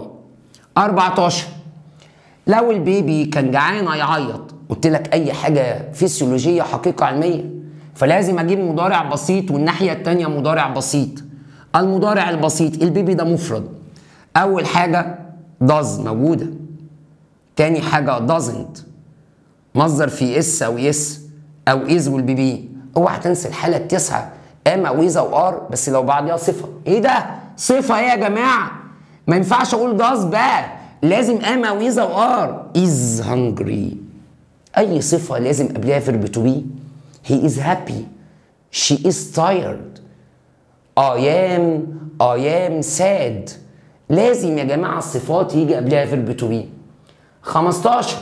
14 لو البيبي كان جعان هيعيط قلت لك اي حاجه فسيولوجيه حقيقه علميه فلازم اجيب مضارع بسيط والناحيه الثانيه مضارع بسيط المضارع البسيط البيبي ده مفرد اول حاجه داز موجوده تاني حاجه doesn't مصدر في اس او يس او از والبي بي اوعى تنسى الحاله التاسعه ام او از او ار بس لو بعدها صفه ايه ده صفه ايه يا جماعه ما ينفعش اقول داز بقى لازم ام او از او ار از hungry اي صفه لازم قبلها فيرب تو بي he is happy she is tired I am I am sad لازم يا جماعه الصفات يجي قبلها فيرب تو بي 15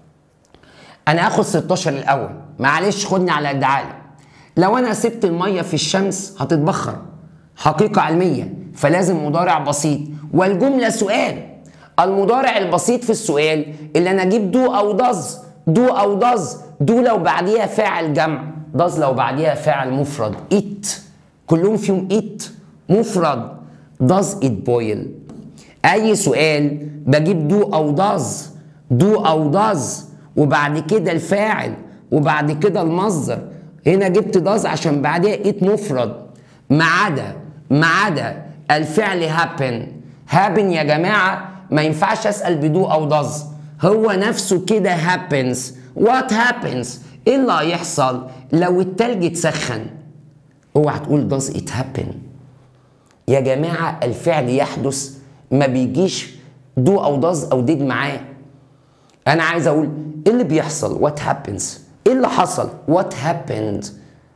انا هاخد 16 الاول معلش خدني على قد عقلي لو انا سبت الميه في الشمس هتتبخر حقيقه علميه فلازم مضارع بسيط والجمله سؤال المضارع البسيط في السؤال اللي انا اجيب دو او داز دو او داز دو لو بعديها فاعل جمع داز لو بعديها فاعل مفرد ات كلهم فيهم ات مفرد داز ات بويل اي سؤال بجيب دو او داز دو او داز وبعد كده الفاعل وبعد كده المصدر هنا جبت داز عشان بعدها ات مفرد ما عدا ما عدا الفعل هابن هابن يا جماعه ما ينفعش اسال بدو او داز هو نفسه كده happens what happens ايه اللي هيحصل لو التلج اتسخن اوعى تقول does it happen يا جماعه الفعل يحدث ما بيجيش دو او داز او ديد معاه انا عايز اقول ايه اللي بيحصل what happens ايه اللي حصل what happened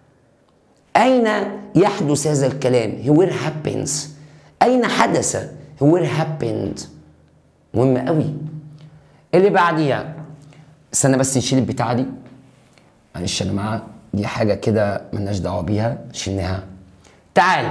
اين يحدث هذا الكلام where happens اين حدث where happened مهم قوي اللي بعديها استنى بس نشيل البتاعه دي معلش يا جماعه دي حاجه كده ملناش دعوه بيها شلناها تعال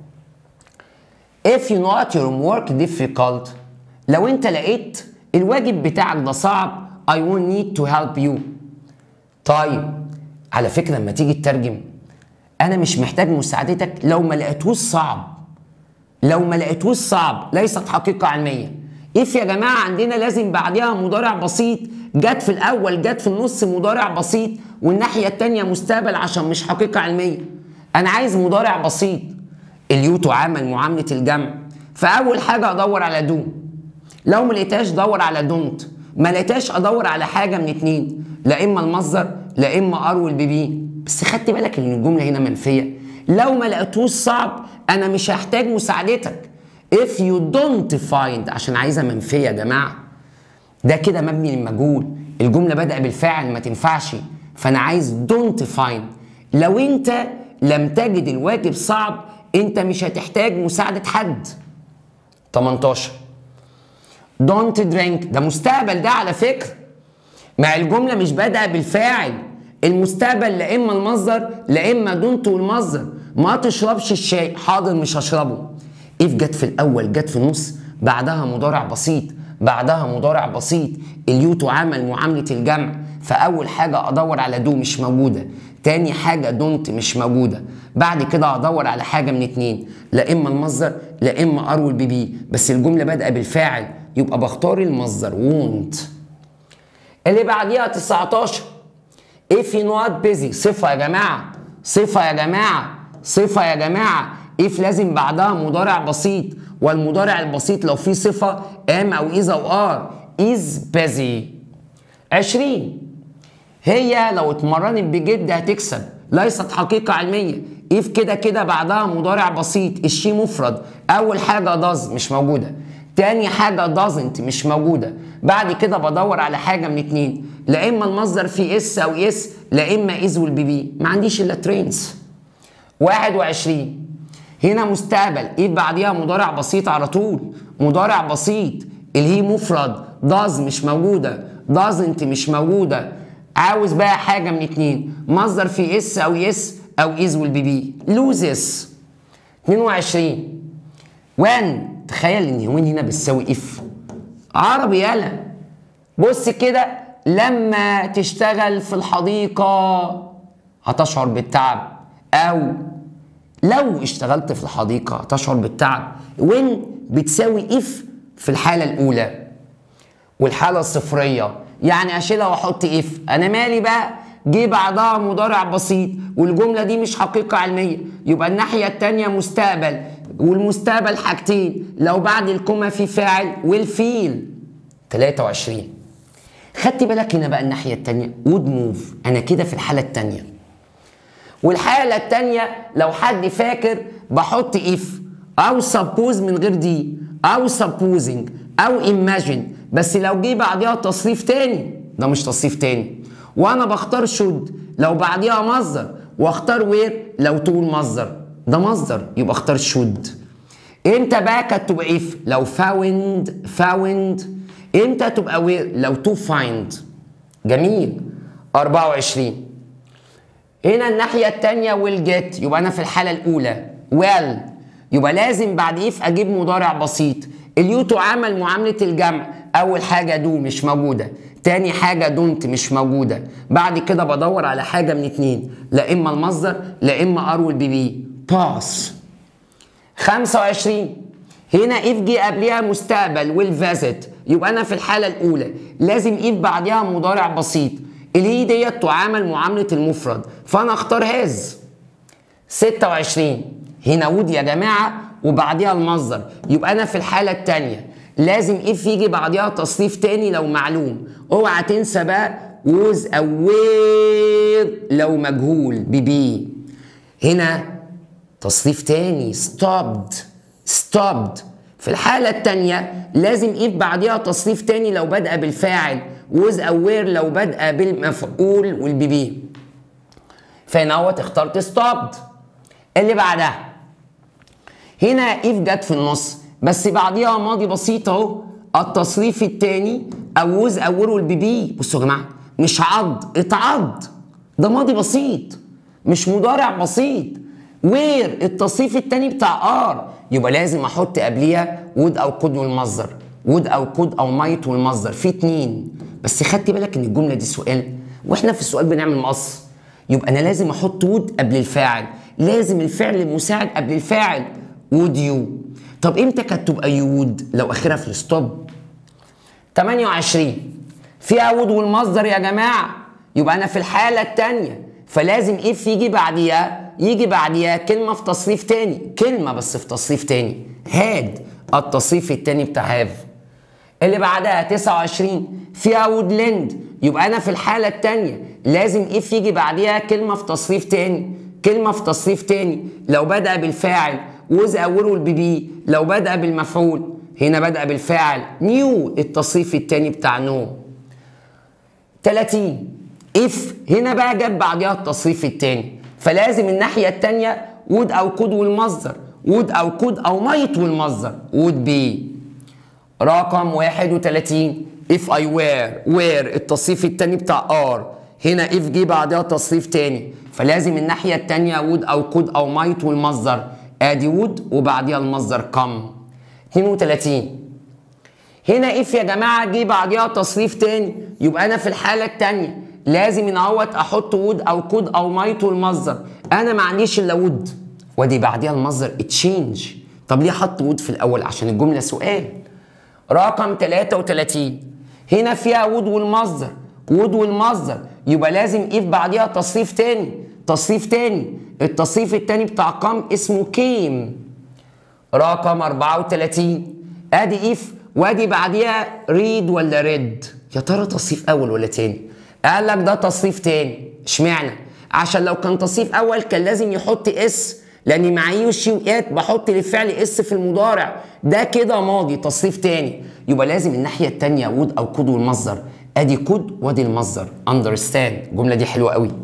if you not your homework difficult لو انت لقيت الواجب بتاعك ده صعب I will need to help you طيب على فكره لما تيجي تترجم انا مش محتاج مساعدتك لو ما لقيتهوش صعب لو ما لقيتهوش صعب ليست حقيقه علميه اف يا جماعه عندنا لازم بعدها مضارع بسيط جت في الاول جت في النص مضارع بسيط والناحيه الثانيه مستقبل عشان مش حقيقه علميه انا عايز مضارع بسيط اليو تعامل معامله الجمع فاول حاجه ادور على دو لو ما لقيتهاش دور على دونت ما لقيتهاش ادور على حاجه من اتنين لا اما المصدر لا اما ار والبي بي بس خدت بالك ان الجمله هنا منفيه لو ما لقيتوش صعب انا مش هحتاج مساعدتك if you don't find عشان عايزها منفيه يا جماعه ده كده مبني للمجهول الجمله بدأ بالفاعل ما تنفعش فانا عايز don't find لو انت لم تجد الواجب صعب انت مش هتحتاج مساعده حد 18 don't drink ده مستقبل ده على فكره مع الجمله مش بادئه بالفاعل المستقبل لا اما المصدر لا اما دونت والمصدر ما تشربش الشاي حاضر مش هشربه اف جت في الاول جت في النص بعدها مضارع بسيط بعدها مضارع بسيط اليو تعامل معامله الجمع فاول حاجه ادور على دو مش موجوده تاني حاجه دونت مش موجوده بعد كده هدور على حاجه من اتنين لا اما المصدر لا اما ار والبي بي بس الجمله بادئه بالفاعل يبقى بختار المصدر won't اللي بعديها 19 if you not busy صفة يا جماعة صفة يا جماعة صفة يا جماعة if لازم بعدها مضارع بسيط والمضارع البسيط لو فيه صفة am أو is أو are is busy 20 هي لو اتمرنت بجد هتكسب ليست حقيقة علمية if كده كده بعدها مضارع بسيط الشي مفرد أول حاجة does مش موجودة تاني حاجة doesn't مش موجودة بعد كده بدور على حاجة من اتنين لا إما المصدر فيه اس أو اس لا إما is والبي بي ما عنديش إلا ترينز 21 هنا مستقبل إيه بعديها مضارع بسيط على طول مضارع بسيط اللي هي مفرد does مش موجودة doesn't مش موجودة عاوز بقى حاجة من اتنين مصدر فيه اس أو يس أو is والبي بي loses 22 وين تخيل ان وين هنا بتساوي اف عربي يالا بص كده لما تشتغل في الحديقة هتشعر بالتعب أو لو اشتغلت في الحديقة هتشعر بالتعب وين بتساوي اف في الحالة الأولى والحالة الصفرية يعني أشيلها وأحط اف أنا مالي بقى جه بعدها مضارع بسيط والجملة دي مش حقيقة علمية يبقى الناحية التانية مستقبل والمستقبل حاجتين لو بعد الكوما في فاعل والفيل 23 خدت بالك هنا بقى الناحية التانية وود موف أنا كده في الحالة التانية والحالة التانية لو حد فاكر بحط إف أو سبوز من غير دي أو سبوزنج أو imagine بس لو جه بعديها تصريف تاني ده مش تصريف تاني وأنا بختار شود لو بعديها مصدر واختار وير لو تقول مصدر ده مصدر يبقى اختار شود امتى بقى كانت تبقى اف لو فاوند فاوند امتى تبقى وير لو تو فايند جميل 24 هنا الناحية التانية will get يبقى أنا في الحالة الأولى well يبقى لازم بعد if أجيب مضارع بسيط اليو تعامل معاملة الجمع أول حاجة دو مش موجودة تاني حاجة دونت مش موجودة بعد كده بدور على حاجة من اتنين لا إما المصدر لا إما ار والبي بي باس 25 هنا if جه قبلها مستقبل والفازت يبقى انا في الحاله الاولى لازم if بعدها مضارع بسيط اللي هي ديت تعامل معامله المفرد فانا اختار هاز 26 هنا وود يا جماعه وبعديها المصدر يبقى انا في الحاله الثانيه لازم if يجي بعديها تصريف تاني لو معلوم اوعى تنسى بقى was aware لو مجهول ببي هنا تصريف تاني stopped stopped في الحالة التانية لازم إف بعديها تصريف تاني لو بدأ بالفاعل was aware لو بدأ بالمفعول والبي بي فهنا اهوت اخترت stopped اللي بعدها هنا إف جت في النص بس بعديها ماضي بسيط اهو التصريف التاني أو was aware والبي بي بصوا يا جماعة مش عض اتعض ده ماضي بسيط مش مضارع بسيط وير التصريف التاني بتاع ار يبقى لازم احط قبليها وود او كود والمصدر وود او كود او مايت والمصدر في اتنين بس خدت بالك ان الجمله دي سؤال واحنا في السؤال بنعمل مقص يبقى انا لازم احط وود قبل الفاعل لازم الفعل المساعد قبل الفاعل وود يو طب امتى كانت تبقى يود لو اخرها في الستوب 28 فيها وود والمصدر يا جماعه يبقى انا في الحاله الثانيه فلازم اف يجي بعديها يجي بعديها كلمه في تصريف تاني كلمه بس في تصريف تاني هاد التصريف التاني بتاع هاف اللي بعدها 29 فيها وودلاند يبقى انا في الحاله الثانيه لازم اف يجي بعديها كلمه في تصريف تاني كلمه في تصريف تاني لو بدا بالفاعل وز اوله البي بي لو بدا بالمفعول هنا بدا بالفاعل نيو التصريف التاني بتاع نو 30 اف هنا بقى جاب بعديها التصريف التاني فلازم الناحيه التانيه وود او كود والمصدر وود او كود او مايت والمصدر وود بي رقم 31 if I were where التصريف التاني بتاع are هنا if جه بعدها تصريف تاني فلازم الناحية التانية would أو could أو might والمصدر ادي would وبعديها المصدر come 32 هنا if يا جماعة جه بعديها تصريف تاني يبقى أنا في الحالة التانية لازم ان اهوت احط would او could او might والمصدر انا ما عنديش الا would وادي بعديها المصدر تشينج طب ليه حط would في الاول عشان الجملة سؤال رقم 33 هنا فيها وود والمصدر وود والمصدر يبقى لازم اف بعديها تصريف تاني تصريف تاني التصريف التاني بتاع قام اسمه كيم رقم 34 ادي اف وادي بعديها ريد ولا ريد يا ترى تصريف اول ولا تاني قال لك ده تصريف تاني اشمعنى عشان لو كان تصريف اول كان لازم يحط اس لاني معايير شيوئات بحط للفعل اس في المضارع ده كده ماضي تصريف تاني يبقى لازم الناحيه التانيه وود او كود والمصدر ادي كود وادي المصدر اندرستاند الجمله دي حلوه قوي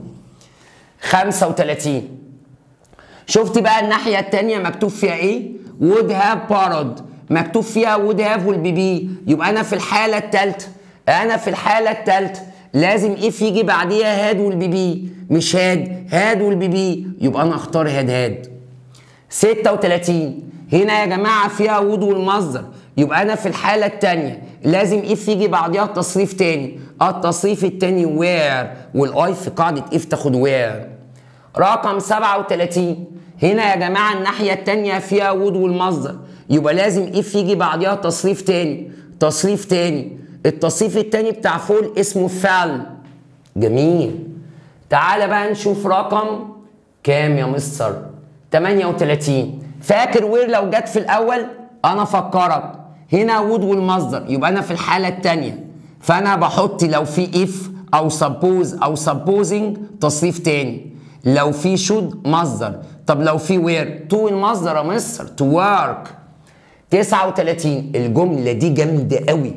35 شفت بقى الناحيه التانيه مكتوب فيها ايه would have borrowed مكتوب فيها would have والبي بي يبقى انا في الحاله الثالثه انا في الحاله الثالثه لازم اف يجي بعديها هاد والبي بي مش هاد هاد والبي بي يبقى انا اختار هاد هاد 36 هنا يا جماعه فيها وود والمصدر يبقى انا في الحاله الثانيه لازم اف يجي بعديها تصريف تاني التصريف التاني وير والاي في قاعده اف تاخد وير رقم 37 هنا يا جماعه الناحيه الثانيه فيها وود والمصدر يبقى لازم اف يجي بعديها تصريف تاني تصريف تاني التصريف التاني بتاع فول اسمه فعل جميل تعال بقى نشوف رقم كام يا مستر 38 فاكر وير لو جت في الاول انا فكرك هنا وود والمصدر يبقى انا في الحاله الثانيه فانا بحط لو في اف او سبوز او سبوزنج تصريف تاني لو في شود مصدر طب لو في وير تو المصدر يا مستر تو ورك 39 الجمله دي جامده قوي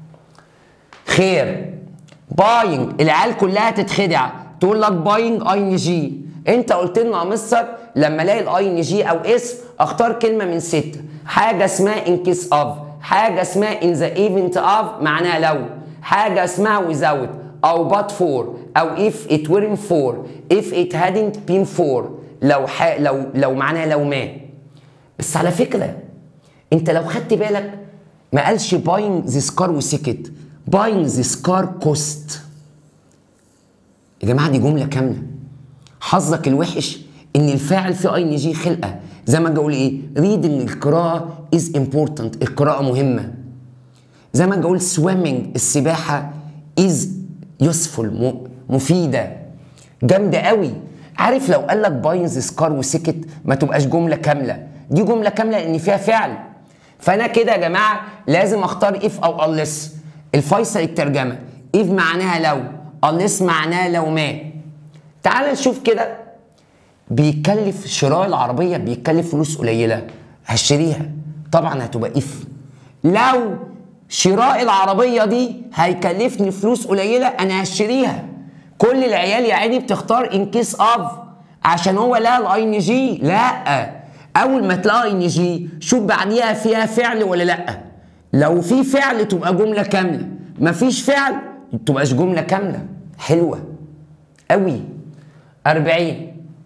خير باينج العيال كلها تتخدع تقول لك باينج اي ان جي انت قلت لنا يا مستر لما الاقي الاي ان جي او اسم اختار كلمه من سته حاجه اسمها ان كيس اوف حاجه اسمها ان ذا ايفنت اوف معناها لو حاجه اسمها without او but for او if it weren't for if it hadn't been for لو ح... لو لو معناها لو ما بس على فكره انت لو خدت بالك ما قالش buying this car وسكت buying this car cost يا جماعه دي جمله كامله حظك الوحش ان الفاعل في اي ان جي خلقه زي ما اجي اقول ايه ريد ان القراءه از امبورتنت القراءه مهمه زي ما اجي اقول سويمنج السباحه از يوسفول مفيده جامده قوي عارف لو قال لك باينز سكار وسكت ما تبقاش جمله كامله دي جمله كامله لان فيها فعل فانا كده يا جماعه لازم اختار اف او الس الفيصل الترجمه اف معناها لو الس معناها لو ما تعال نشوف كده بيكلف شراء العربية بيكلف فلوس قليلة هشتريها طبعا هتبقى اف لو شراء العربية دي هيكلفني فلوس قليلة انا هشتريها كل العيال يا عيني بتختار ان كيس اوف عشان هو لا الاي ان جي لا اول ما تلاقي ان جي شوف بعديها فيها فعل ولا لا لو في فعل تبقى جملة كاملة مفيش فعل تبقاش جملة كاملة حلوة قوي 40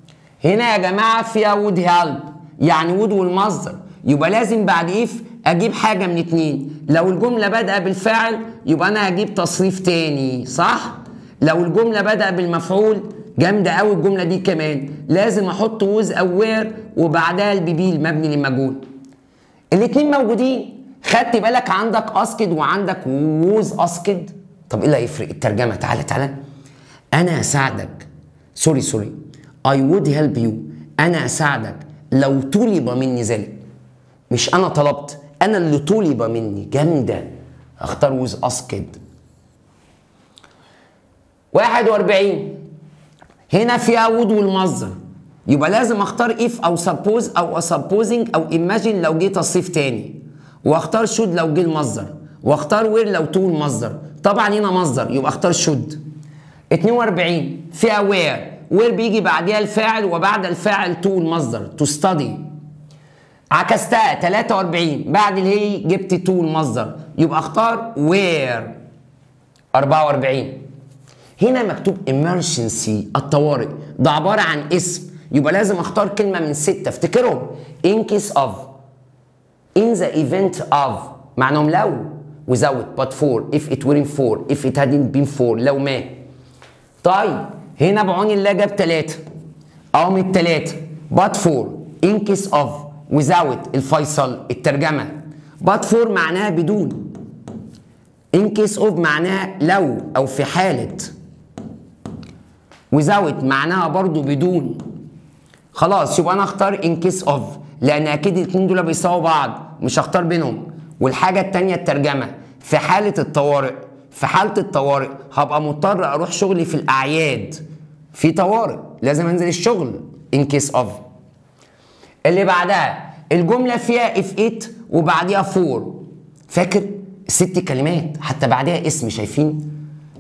هنا يا جماعه فيها وود هيلب يعني وود والمصدر يبقى لازم بعد اف اجيب حاجه من اتنين لو الجمله بادئه بالفاعل يبقى انا هجيب تصريف تاني صح لو الجمله بادئه بالمفعول جامده قوي الجمله دي كمان لازم احط ووز او وير وبعدها البي بي المبني للمجهول الاتنين موجودين خدت بالك عندك اسكد وعندك ووز اسكد طب ايه اللي هيفرق الترجمه تعالى تعالى انا اساعدك سوري سوري I would help you انا اساعدك لو طلب مني ذلك مش انا طلبت انا اللي طلب مني جامده اختار ووز اسكد 41 هنا فيها وود والمصدر يبقى لازم اختار if او suppose او supposing او imagine لو جه تصريف تاني واختار should لو جه المصدر واختار where لو تو المصدر طبعا هنا مصدر يبقى اختار should 42 فيها where where بيجي بعديها الفاعل وبعد الفاعل تو المصدر to study عكستها 43 بعد اللي هي جبت تو المصدر يبقى اختار where 44 هنا مكتوب emergency الطوارئ ده عبارة عن اسم يبقى لازم اختار كلمة من ستة افتكرهم in case of in the event of معناهم لو without but for if it weren't for if it hadn't been for لو ما طيب هنا بعون الله جاب ثلاثة أو من الثلاثة but for in case of without الفيصل الترجمة but for معناها بدون in case of معناها لو أو في حالة without معناها برضو بدون خلاص يبقى انا اختار in case of لان اكيد الاثنين دول بيساووا بعض مش هختار بينهم والحاجه الثانيه الترجمه في حاله الطوارئ في حاله الطوارئ هبقى مضطر اروح شغلي في الاعياد في طوارئ لازم انزل الشغل in case of اللي بعدها الجمله فيها if it وبعديها for فاكر ست كلمات حتى بعدها اسم شايفين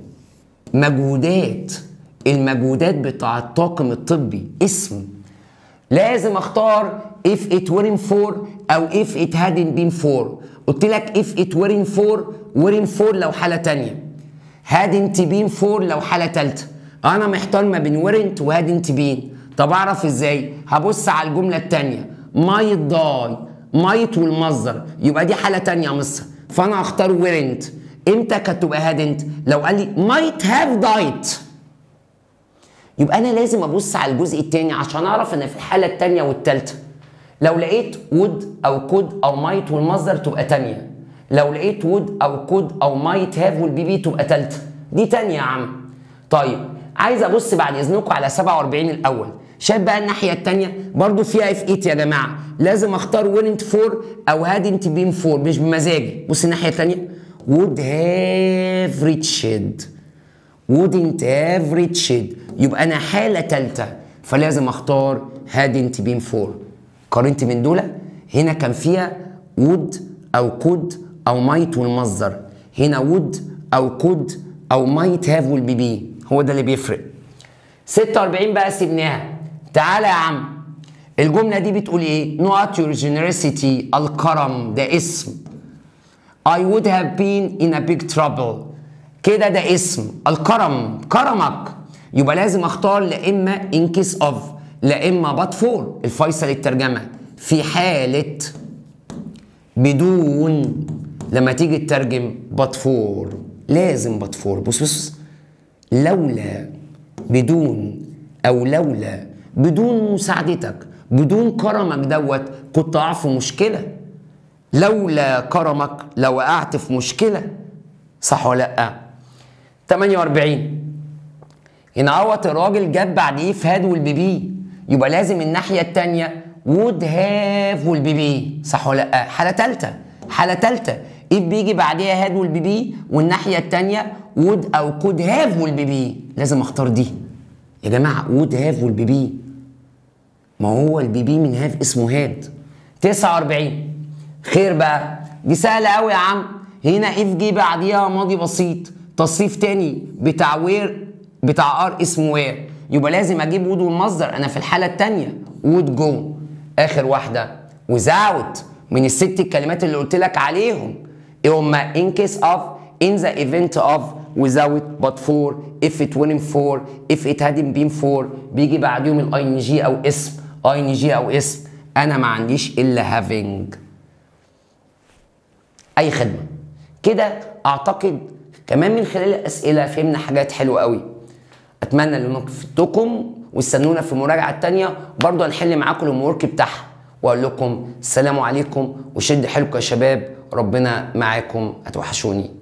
مجهودات المجهودات بتاع الطاقم الطبي اسم لازم اختار if it weren't for او if it hadn't been for قلت لك if it weren't for weren't for لو حالة تانية hadn't been for لو حالة تالتة انا محتار ما بين weren't و hadn't been طب اعرف ازاي هبص على الجملة التانية might die might والمصدر يبقى دي حالة تانية يا مصر فانا هختار weren't امتى كانت تبقى hadn't لو قال لي might have died يبقى انا لازم ابص على الجزء الثاني عشان اعرف ان في الحاله الثانيه والثالثه لو لقيت وود او كود او مايت والمصدر تبقى ثانيه لو لقيت وود او كود او مايت هاف والبي بي تبقى ثالثه دي ثانيه يا عم طيب عايز ابص بعد اذنكم على 47 الاول شايف بقى الناحيه الثانيه برضو فيها اف 8 يا جماعه لازم اختار وينت فور او هادنت بين فور مش بمزاجي بص الناحيه الثانيه would have reached wouldn't have reached يبقى انا حاله ثالثه فلازم اختار hadn't been for قارنت من دول هنا كان فيها would او could او might والمصدر هنا would او could او might have والبي بي هو ده اللي بيفرق 46 بقى سيبناها تعالى يا عم الجمله دي بتقول ايه not your generosity الكرم ده اسم I would have been in a big trouble كده ده اسم الكرم كرمك يبقى لازم اختار لا اما in case of لا اما but for الفيصل الترجمه في حاله بدون لما تيجي تترجم but for لازم but for بص بص لولا بدون او لولا بدون مساعدتك بدون كرمك دوت كنت اقع في مشكله لولا كرمك لو وقعت في مشكله صح ولا لا 48 هنا اهوت الراجل جاب بعد ايه في هاد والبيبي يبقى لازم الناحيه الثانيه وود هاف والبيبي صح ولا لا حاله ثالثه حاله ثالثه اف بيجي بعديها هاد والبيبي والناحيه الثانيه وود او كود هاف والبيبي لازم اختار دي يا جماعه وود هاف والبيبي ما هو البيبي من هاف اسمه هاد 49 خير بقى دي سهله قوي يا عم هنا اف جه بعديها ماضي بسيط تصريف تاني بتاع وير بتاع ار اسمه وير يبقى لازم اجيب وود والمصدر انا في الحاله الثانيه وود جو اخر واحده وزاوت من الست الكلمات اللي قلت لك عليهم ايه هما in case of in the event of without but for if it wouldn't for if it hadn't been for بيجي بعديهم الاي ان جي او اسم اي ان جي او اسم انا ما عنديش الا having اي خدمه كده اعتقد كمان من خلال الاسئله فهمنا حاجات حلوه قوي اتمنى ان فدتكم واستنونا في المراجعه التانيه برضه هنحل معاكم الهوم بتاعها واقول لكم السلام عليكم وشد حيلكم يا شباب ربنا معاكم هتوحشوني